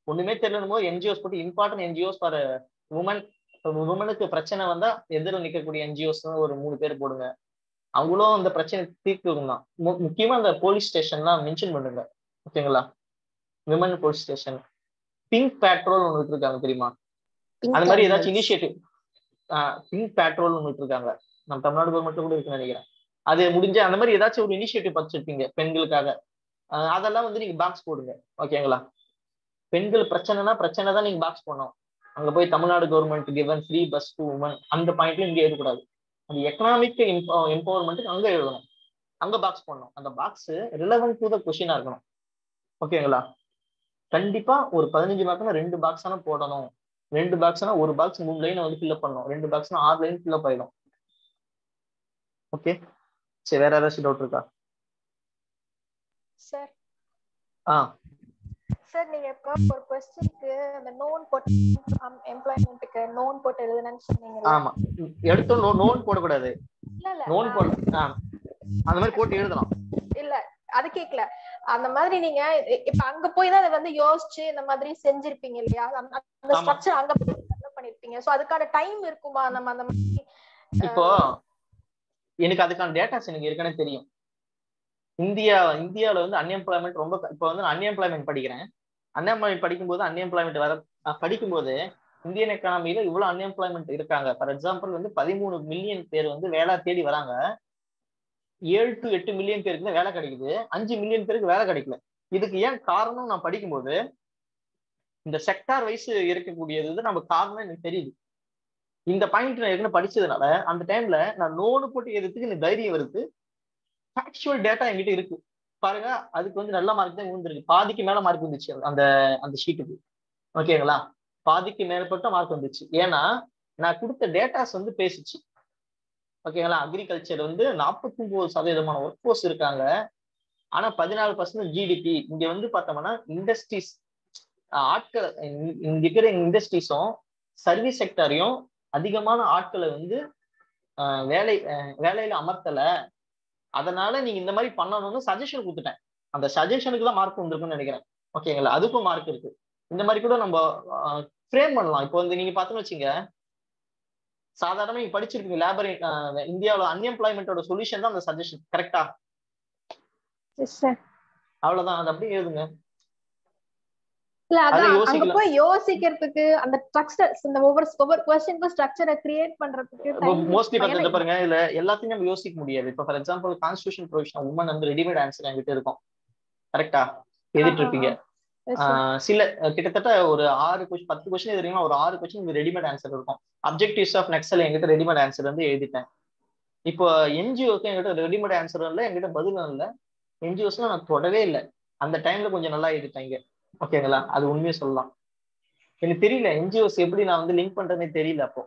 A: ஒண்ணுமே தெரியலன்னு போது என்ஜிஓஸ் போட்டு இம்பார்ட்டன்ட் என்ஜிஓஸ் ஃபார் உமன் உமனுக்கு பிரச்சனை வந்தா எதிர நிக்கக்கூடிய என்ஜிஓஸ் ஒரு மூணு பேர் போடுங்க அவங்களும் அந்த பிரச்சனை தீர்க்கணும் தான் மு- முக்கியமா அந்த போலீஸ் ஸ்டேஷன்லாம் மென்ஷன் பண்ணுங்க ஓகேங்களா women police station pink patrol ஒன்று விட்டுருக்காங்க தெரியுமா
C: Pink
A: அந்த மாதிரி
C: animals.
A: ஏதாச்சும் இனிஷியேட்டிவ் பிங்க் பேட்ரோல் ஒன்று விட்டுருக்காங்க நம்ம தமிழ்நாடு கவர்மெண்ட்ல கூட இருக்குன்னு நினைக்கிறேன் அது முடிஞ்ச அந்த மாதிரி ஏதாச்சும் ஒரு இனிஷியேட்டிவ் வச்சிருப்பீங்க பெண்களுக்காக ஆஹ் அதெல்லாம் வந்து நீங்க பாக்ஸ் போடுங்க ஓகேங்களா பெண்கள் பிரச்சனைனா பிரச்சனை தான் நீங்க பாக்ஸ் பண்ணணும் அங்க போய் Tamil Nadu government given free bus to women அந்த பாயிண்ட்ல இங்க எழுதக்கூடாது அது எக்கனாமிக் எம்பவர்மெண்ட்டுக்கு அங்க எழுதணும் அங்க பாக்ஸ் பண்ணணும் அந்த பாக்ஸ் ரிலவென்ட் டு த கொஷினா இருக்கணும் ஓகேங்களா கண்டிப்பா ஒரு பதினஞ்சு மார்க்னா ரெண்டு பாக்ஸ் ஆனா போடணும் ரெண்டு பாக்ஸ்னா ஒரு பாக்ஸ் மூணு லைன் வந்து ஃபில்அப் பண்ணணும் ரெண்டு பாக்ஸ்னா ஆறு லைன் ஃபில்அப் ஆயிடும் ஓகே சரி வேற ஏதாச்சும் டவுட் இருக்கா
E: சார்
A: ஆ
E: சார் நீங்க இப்போ ஒரு கொஸ்டினுக்கு அந்த நோன் போட்டு எம்ப்ளாய்மெண்ட்டுக்கு நோன் போட்டு எழுதுனேன்னு சொன்னீங்கல்ல
A: ஆமா எடுத்தோம் நோ நோன் போடக்கூடாது
E: இல்ல இல்ல
A: நோன்
E: நான்
A: போட ஆ அந்த மாதிரி போட்டு எழுதலாம்
E: இல்ல அது கேக்கல அந்த மாதிரி நீங்க இ- இப்ப அங்க போய் தான் அதை வந்து யோசிச்சு இந்த மாதிரி செஞ்சிருப்பீங்க இல்லையா அந்த அந்த
A: ஆமா.
E: ஸ்ட்ரக்சர் அங்க போய் develop பண்ணிருப்பீங்க சோ அதுக்கான டைம் இருக்குமா நம்ம அந்த மாதிரி
A: இப்போ எனக்கு அதுக்கான டேட்டாஸ் எனக்கு ஏற்கனவே தெரியும் இந்தியா இந்தியாவில் வந்து அன்எம்ப்ளாய்மெண்ட் ரொம்ப இப்போ வந்து நான் அன்எம்ப்ளாய்மெண்ட் படிக்கிறேன் அன்எம்ப்ளாய்மெண்ட் படிக்கும்போது அன்எம்ப்ளாய்மெண்ட் வர அஹ் படிக்கும்போது இந்தியன் எக்கானமில இவ்வளவு அன்எம்ப்ளாய்மெண்ட் இருக்காங்க ஃபார் எக்ஸாம்பிள் வந்து பதிமூணு மில்லியன் பேர் வந்து வேலை தேடி வராங்க ஏழு டு எட்டு மில்லியன் பேருக்கு தான் வேலை கிடைக்குது அஞ்சு மில்லியன் பேருக்கு வேலை கிடைக்கல இதுக்கு ஏன் காரணம் நான் படிக்கும்போது இந்த செக்டார் வைஸ் இருக்கக்கூடியது வந்து நம்ம காரணம் எனக்கு தெரியுது இந்த பாயிண்ட் நான் ஏற்கனவே படிச்சதுனால அந்த டைம்ல நான் நோனு போட்டு எதுக்கு எனக்கு தைரியம் வருது ஃபேக்சுவல் டேட்டா என்கிட்ட இருக்கு பாருங்க அதுக்கு வந்து நல்ல மார்க் தான் விழுந்திருக்கு பாதிக்கு மேல மார்க் வந்துச்சு அந்த அந்த ஷீட்டுக்கு ஓகேங்களா பாதிக்கு மேற்பட்ட மார்க் வந்துச்சு ஏன்னா நான் கொடுத்த டேட்டாஸ் வந்து பேசிச்சு ஓகேங்களா அக்ரிகல்ச்சர் வந்து நாற்பத்தி ஒன்பது சதவீதமான ஒர்க் ஃபோர்ஸ் இருக்காங்க ஆனா பதினாலு பர்சன்ட் ஜிடிபி இங்க வந்து பார்த்தோம்னா இண்டஸ்ட்ரீஸ் ஆட்கள் இங்க இங்க இருக்கிற இண்டஸ்ட்ரீஸும் சர்வீஸ் செக்டரையும் அதிகமான ஆட்களை வந்து ஆஹ் வேலை ஆஹ் வேலையில அமர்த்தல அதனால நீங்க இந்த மாதிரி பண்ணணும்னு சஜஷன் கொடுத்துட்டேன் அந்த சஜஷனுக்கு தான் மார்க் வந்திருக்குன்னு நினைக்கிறேன் ஓகேங்களா அதுக்கும் மார்க் இருக்கு இந்த மாதிரி கூட நம்ம ஃப்ரேம் பண்ணலாம் இப்போ வந்து நீங்க பார்த்தோன்னு வச்சுங்க சாதாரணமா நீங்க படிச்சிருக்கீங்க லேபர் இந்தியாவில் அன்எம்ப்ளாய்மெண்டோட சொல்யூஷன் தான் அந்த சஜஷன் கரெக்டா
E: சார்
A: அவ்வளவுதான் அது அப்படியே எழுதுங்க
E: இல்ல
A: அதை
E: அதான் அங்க
A: யோசிக்கலாம்.
E: போய் யோசிக்கிறதுக்கு அந்த ஸ்ட்ரக்சர் இந்த ஒவ்வொரு ஒவ்வொரு கொஸ்டினுக்கும் ஸ்ட்ரக்சரை கிரியேட் பண்றதுக்கு time
A: மோஸ்ட்லி
E: இருக்கும்.
A: பார்த்து
E: ஏன்னா
A: பாருங்க இதுல எல்லாத்தையும் நம்ம யோசிக்க முடியாது இப்போ for example constitution provision woman வந்து ரெடிமேட் ஆன்சர் என்கிட்ட இருக்கும் கரெக்டா எழுதிட்டு இருப்பீங்க
E: Yes, sir.
A: ஆஹ் சில அஹ் கிட்டத்தட்ட ஒரு ஆறு கொஸ்டின் பத்து கொஸ்டின் எழுதுறீங்கன்னா ஒரு ஆறு கொஸ்டின் ரெடிமேட் ஆன்சர் இருக்கும் அப்ஜெக்டிவ்ஸ் ஆஃப் நெக்ஸல் என்கிட்ட ரெடிமேட் ஆன்சர் வந்து எழுதிட்டேன் இப்போ என்ஜிஓக்கு என்கிட்ட ரெடிமேட் ஆன்சர் இல்லை என்கிட்ட பதிலும் இல்லை என்ஜிஓஸ்லாம் நான் தொடவே இல்லை அந்த டைம்ல கொஞ்சம் நல்லா எழுதிட்டாங்க ஓகேங்களா அது உண்மையை சொல்லலாம் எனக்கு தெரியல என்ஜிஓஸ் எப்படி நான் வந்து லிங்க் பண்றதுனே தெரியல அப்போ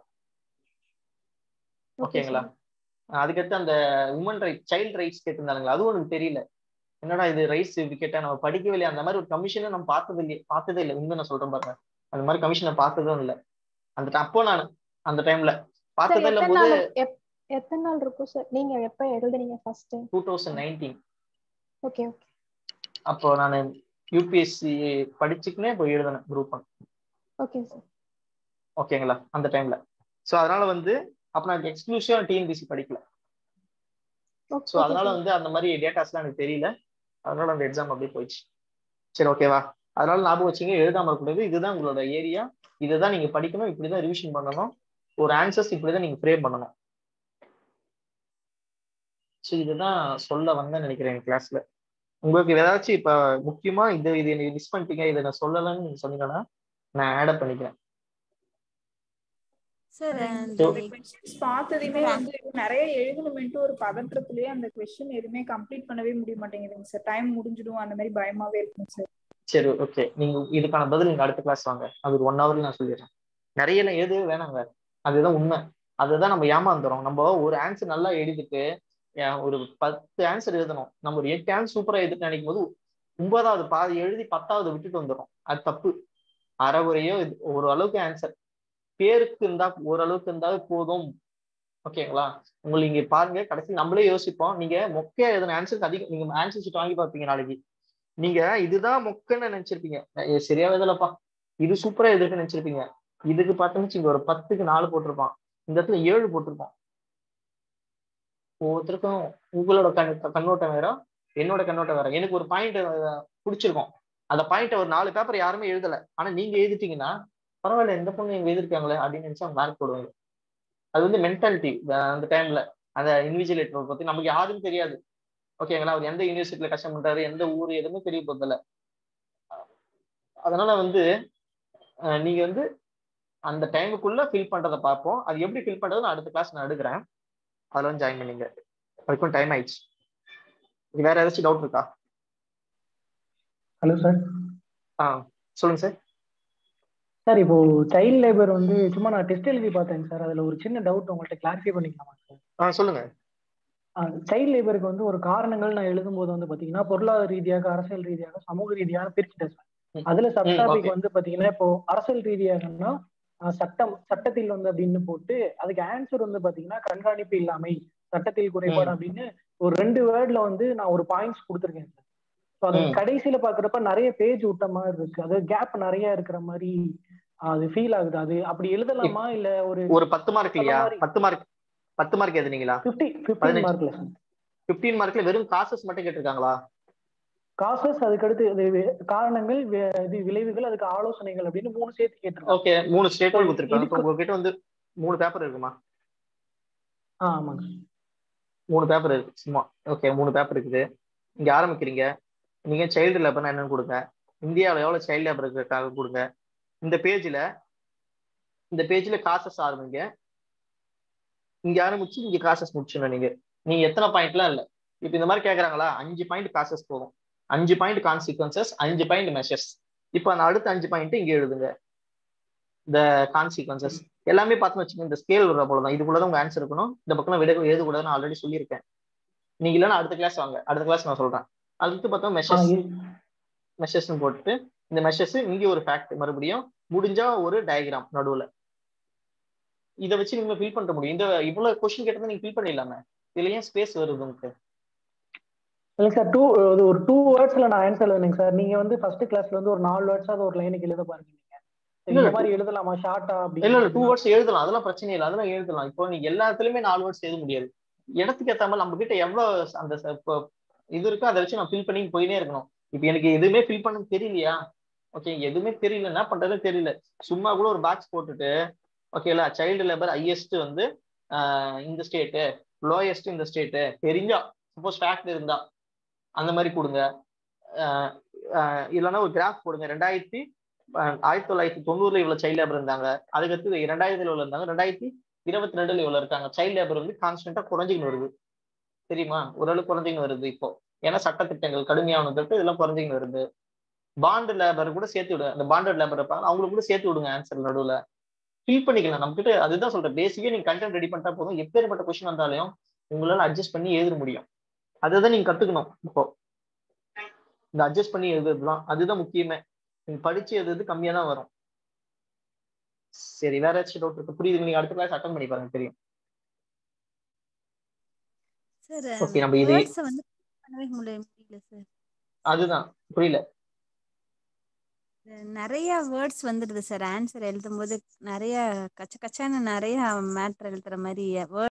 E: Okay,
A: ஓகேங்களா அதுக்கடுத்து அந்த உமன் ரைட் சைல்ட் ரைட்ஸ் கேட்டிருந்தாங்களா அதுவும் எனக்கு தெரியல என்னடா இது ரைட்ஸ் இப்படி கேட்டா நம்ம படிக்கவே இல்லையா அந்த மாதிரி ஒரு கமிஷனை நம்ம பார்த்தது இல்லையே பார்த்ததே இல்லை உண்மை நான் சொல்றேன் பாருங்க அந்த மாதிரி கமிஷனை பார்த்ததும் இல்லை அந்த ti- அப்போ நான் அந்த டைம்ல
E: Sir,
A: பார்த்ததே இல்லை
E: எத்தனை
A: போது
E: நாள் எப்- எத்தனை நாள் இருக்கும் சார் நீங்க எப்ப எழுதுனீங்க first time
A: two thousand nineteen
E: okay okay
A: அப்போ நான் யூபிஎஸ்சி படிச்சுக்கினே போய் எழுதினேன் குரூப் ஒன்
E: ஓகே சார்
A: ஓகேங்களா அந்த டைம்ல ஸோ அதனால வந்து அப்ப நான் எக்ஸ்க்ளூசிவா டிஎன்பிசி படிக்கல ஸோ அதனால வந்து அந்த மாதிரி டேட்டாஸ்லாம் எனக்கு தெரியல அதனால அந்த எக்ஸாம் அப்படியே போயிடுச்சு சரி ஓகேவா அதனால ஞாபகம் வச்சுங்க எழுதாம இருக்கக்கூடாது இதுதான் உங்களோட ஏரியா இதுதான் நீங்க படிக்கணும் இப்படிதான் ரிவிஷன் பண்ணணும் ஒரு ஆன்சர்ஸ் இப்படிதான் நீங்க ஃப்ரேம் பண்ணணும் ஸோ இதுதான் சொல்ல வந்தேன்னு நினைக்கிறேன் கிளாஸ்ல உங்களுக்கு ஏதாச்சும் இப்ப முக்கியமா இது இது நீங்க மிஸ் பண்ணிட்டீங்க இதை நான் சொல்லலைன்னு நீங்க சொன்னீங்கன்னா நான் ஆட் பண்ணிக்கிறேன்
D: சார்
A: So-
D: அந்த
F: கொஸ்டின்ஸ் பார்த்ததுமே வந்து நிறைய எழுதணுமென்ட்டு ஒரு பதற்றத்திலேயே அந்த கொஸ்டின் எதுவுமே கம்ப்ளீட் பண்ணவே முடிய மாட்டேங்குதுங்க சார் டைம் முடிஞ்சிடும் அந்த மாதிரி பயமாவே இருக்குங்க சார்
A: சரி ஓகே நீங்க இதுக்கான பதில் நீங்க அடுத்த கிளாஸ் வாங்க அது ஒரு ஒன் ஹவர்ல நான் சொல்லிடுறேன் நிறைய எல்லாம் எழுதவே வேணாங்க அதுதான் உண்மை அதுதான் நம்ம ஏமாந்துறோம் நம்ம ஒரு ஆன்சர் நல்லா எழுதிட்டு ஏன் ஒரு பத்து ஆன்சர் எழுதணும் நம்ம ஒரு எட்டு ஆன்சர் சூப்பரா எழுதிட்டு நினைக்கும் போது ஒன்பதாவது பாதி எழுதி பத்தாவது விட்டுட்டு வந்துடும் அது தப்பு அறகுறையோ இது ஒரு அளவுக்கு ஆன்சர் பேருக்கு இருந்தா ஓரளவுக்கு இருந்தாவே போதும் ஓகேங்களா உங்களுக்கு இங்க பாருங்க கடைசி நம்மளே யோசிப்போம் நீங்க மொக்கையா எழுதின ஆன்சருக்கு அதிகம் நீங்க ஆன்சர் ஷீட் வாங்கி பார்ப்பீங்க நாளைக்கு நீங்க இதுதான் மொக்கன்னு நினைச்சிருப்பீங்க ஏய், சரியா எழுதலப்பா இது சூப்பரா எதிர்க்கு நினைச்சிருப்பீங்க இதுக்கு பார்த்தோம்னு இங்க ஒரு பத்துக்கு நாலு போட்டிருப்பான் இந்த இடத்துல ஏழு போட்டிருப்பான் ஒவ்வொருத்தருக்கும் உங்களோட கண் கண்ணோட்டம் வேற என்னோட கண்ணோட்டம் வேற எனக்கு ஒரு பாயிண்ட் பிடிச்சிருக்கும் அந்த பாயிண்ட் ஒரு நாலு பேப்பர் யாருமே எழுதல ஆனா நீங்க எழுதிட்டீங்கன்னா பரவாயில்ல இந்த பொண்ணு இவங்க எழுதிருக்காங்களே அப்படின்னு நினைச்சா மார்க் போடுவாங்க அது வந்து மென்டாலிட்டி அந்த டைம்ல அந்த இன்விஜுவலேட்டர் பத்தி நமக்கு யாரும் தெரியாது ஓகேங்களா அவர் எந்த யூனிவர்சிட்டியில கஷ்டப்பட்டாரு எந்த ஊர் எதுவுமே தெரிய போதில்ல அதனால வந்து அஹ், நீங்க வந்து அந்த டைமுக்குள்ள ஃபில் பண்றதை பார்ப்போம் அது எப்படி ஃபில் பண்றது நான் அடுத்த கிளாஸ் நான் எடுக்கிறேன் அதுல வந்து ஜாயின் பண்ணிங்க அதுக்கும் டைம் ஆயிடுச்சு இது வேற ஏதாச்சும் டவுட் இருக்கா
G: ஹலோ சார்
A: ஆ சொல்லுங்க சார்
G: சார் இப்போ சைல்ட் லேபர் வந்து சும்மா நான் டெஸ்ட் எழுதி பார்த்தேங்க சார் அதுல ஒரு சின்ன டவுட் உங்கள்ட்ட கிளாரிஃபை பண்ணிக்கலாமா சார்
A: ஆ சொல்லுங்க
G: சைல்ட் லேபருக்கு வந்து ஒரு காரணங்கள் நான் எழுதும்போது வந்து பாத்தீங்கன்னா பொருளாதார ரீதியாக அரசியல் ரீதியாக சமூக ரீதியாக பிரிச்சுட்டேன் சார்
A: ம்.
G: அதுல
A: ம்,
G: சப்டாபிக்
A: okay.
G: வந்து பாத்தீங்கன்னா இப்போ அரசியல் ரீதியாகன்னா அஹ், சட்டம் சட்டத்தில் வந்து அப்படின்னு போட்டு அதுக்கு ஆன்சர் வந்து பாத்தீங்கன்னா கண்காணிப்பு இல்லாமை சட்டத்தில் குறைபாடு அப்படின்னு ஒரு ரெண்டு வேர்ட்ல வந்து நான் ஒரு பாயிண்ட்ஸ் கொடுத்துருக்கேன் சார் ஸோ அது
A: ம்.
G: கடைசியில பாக்குறப்ப நிறைய பேஜ் விட்ட மாதிரி இருக்கு அது கேப் நிறைய இருக்கிற மாதிரி அது ஃபீல் ஆகுது அது அப்படி எழுதலாமா இல்ல ஒரு
A: ஒரு பத்து மார்க் இல்லையா
G: அந்த மாதிரி.
A: பத்து மார்க் பத்து மார்க் எழுதுனீங்களா
G: பிப்டி பிப்டீன்
A: பதினஞ்சு.
G: மார்க்ல சார்
A: பிப்டீன் மார்க்ல வெறும் காசஸ் மட்டும் கேட்டிருக்காங்களா
G: காசஸ் அதுக்கடுத்து இது வி- காரணங்கள் வி- இது விளைவுகள் அதுக்கு ஆலோசனைகள் அப்படின்னு மூணு சேர்த்து கேட்டிருக்கோம்
A: ஓகே மூணு ஸ்டேட்மெண்ட் கொடுத்துருக்காங்க
G: இதுக்கு-
A: இப்போ உங்ககிட்ட வந்து மூணு பேப்பர் இருக்குமா
G: ஆ ஆமாங்க
A: மூணு பேப்பர் இருக்கு சும்மா ஓகே மூணு பேப்பர் இருக்குது இங்க ஆரம்பிக்கிறீங்க நீங்க சைல்டு லேபர்னா என்னன்னு கொடுங்க இந்தியாவில் எவ்வளவு சைல்டு லேபர் இருக்காங்க கொடுங்க இந்த பேஜ்ல இந்த பேஜ்ல காசஸ் ஆரம்பிங்க இங்க ஆரம்பிச்சு இங்க காசஸ் முடிச்சிடணும் நீங்க நீங்க எத்தனை பாயிண்ட்லாம் இல்ல இப்போ இந்த மாதிரி கேக்குறாங்களா அஞ்சு பாயிண்ட் காசஸ் போதும் அஞ்சு பாயிண்ட் கான்சிக்வன்சஸ் அஞ்சு பாயிண்ட் மெஷர்ஸ் இப்போ அந்த அடுத்த அஞ்சு பாயிண்ட் இங்க எழுதுங்க இந்த கான்சிக்வன்சஸ் எல்லாமே பார்த்து வச்சுக்கோங்க இந்த ஸ்கேல் வர போலதான் இதுக்குள்ளதான் உங்க ஆன்சர் இருக்கணும் இந்த பக்கம் விட எழுதக்கூடாதுன்னு ஆல்ரெடி சொல்லியிருக்கேன் நீங்க இல்லைன்னா அடுத்த கிளாஸ் வாங்க அடுத்த கிளாஸ் நான் சொல்றேன் அடுத்து பார்த்தா
G: ஆ,
A: மெஷர்ஸ்
G: இ-
A: மெஷர்ஸ்னு போட்டுட்டு இந்த மெஷர்ஸ் இங்கே ஒரு ஃபேக்ட் மறுபடியும் முடிஞ்சா ஒரு டயக்ராம் நடுவுல இதை வச்சு நீங்க ஃபில் பண்ண முடியும் இந்த இவ்வளவு கொஸ்டின் கேட்டதை நீங்க ஃபில் பண்ணிடலாமே இதுல ஏன் ஸ்பேஸ் வருது உங்களுக்கு
G: இல்லைங்க சார் டூ அது ஒரு டூ வேர்ட்ஸ்ல நான் ஆன்சர் எழுதுனேங்க சார் நீங்க வந்து ஃபர்ஸ்ட் கிளாஸ்ல வந்து ஒரு நாலு வேர்ட்ஸ் அது ஒரு லைனுக்கு எழுத பாருங்க நீங்க
A: இல்ல,
G: இந்த
A: இல்ல,
G: மாதிரி எழுதலாமா ஷார்ட்டா
A: இல்ல இல்ல டூ
G: அப்படி
A: வேர்ட்ஸ் எழுதலாம் அதெல்லாம் பிரச்சனை இல்லை அதெல்லாம் எழுதலாம் இப்போ நீங்க எல்லாத்துலயுமே நாலு வேர்ட்ஸ் எழுத முடியாது இடத்துக்கு ஏத்த மாதிரி நம்ம கிட்ட எவ்வளவு அந்த ச- இப்போ இது இருக்கோ அதை வச்சு நான் ஃபில் பண்ணி போயினே இருக்கணும் இப்போ எனக்கு எதுவுமே ஃபில் பண்ண தெரியலையா ஓகே எதுவுமே தெரியல என்ன பண்றதுன்னு தெரியல சும்மா கூட ஒரு பாக்ஸ் போட்டுட்டு ஓகேல சைல்டு லேபர் ஹையஸ்ட் வந்து ஆஹ் இந்த ஸ்டேட்டு லோயஸ்ட் இந்த ஸ்டேட்டு தெரிஞ்சா சப்போஸ் ஃபேக்ட் இருந்தா அந்த மாதிரி கொடுங்க ஆஹ் ஆஹ் இல்லைன்னா ஒரு கிராஃப் போடுங்க ரெண்டாயிரத்தி ஆஹ் ஆயிரத்தி தொள்ளாயிரத்தி தொண்ணூறுல இவ்வளவு சைல்டு லேபர் இருந்தாங்க அதுக்கடுத்து ரெண்டாயிரத்துல இவ்வளவு இருந்தாங்க ரெண்டாயிரத்தி இருபத்தி ரெண்டுல இவ்வளவு இருக்காங்க சைல்டு லேபர் வந்து கான்ஸ்டன்டா குறைஞ்சிக்கின்னு வருது தெரியுமா ஓரளவு குறைஞ்சிக்கின்னு வருது இப்போ ஏன்னா சட்டத்திட்டங்கள் கடுமையான தொட்டு இதெல்லாம் குறைஞ்சிக்கின்னு வருது பாண்டு லேபர் கூட சேர்த்து விடுங்க அந்த பாண்டட் லேபர் இருப்பாங்க அவங்களுக்கு கூட சேர்த்து விடுங்க ஆன்சர் நடுவுல ஃபில் பண்ணிக்கலாம் நம்ம கிட்ட அதுதான் சொல்றேன் பேசிக்கா நீங்க கண்டென்ட் ரெடி பண்ணிட்டா போதும் எப்பேற்பட்ட கொஸ்டின் வந்தாலும் உங்களால அட்ஜஸ்ட் பண்ணி எழுத முடியும் அதுதான் நீங்க கத்துக்கணும் இப்போ இந்த அட்ஜஸ்ட் பண்ணி எழுதுறதுலாம் அதுதான் முக்கியமே நீங்க படிச்சு எழுதுறது கம்மியா தான் வரும் சரி வேற ஏதாச்சும் டவுட் இருக்கு புரியுது நீங்க அடுத்த கிளாஸ் அட்டன் பண்ணி பாருங்க தெரியும்
D: சார்
A: ஓகே நம்ம இது
D: வேர்ட்ஸை வந்து பண்ணவே முடியல முடியல சார்
A: அதுதான் புரியல
D: நிறைய வேர்ட்ஸ் வந்துடுது சார் ஆன்சர் எழுதும்போது நிறைய கச்ச கச்சான்னு நிறைய மேட்ரு எழுதுற மாதிரி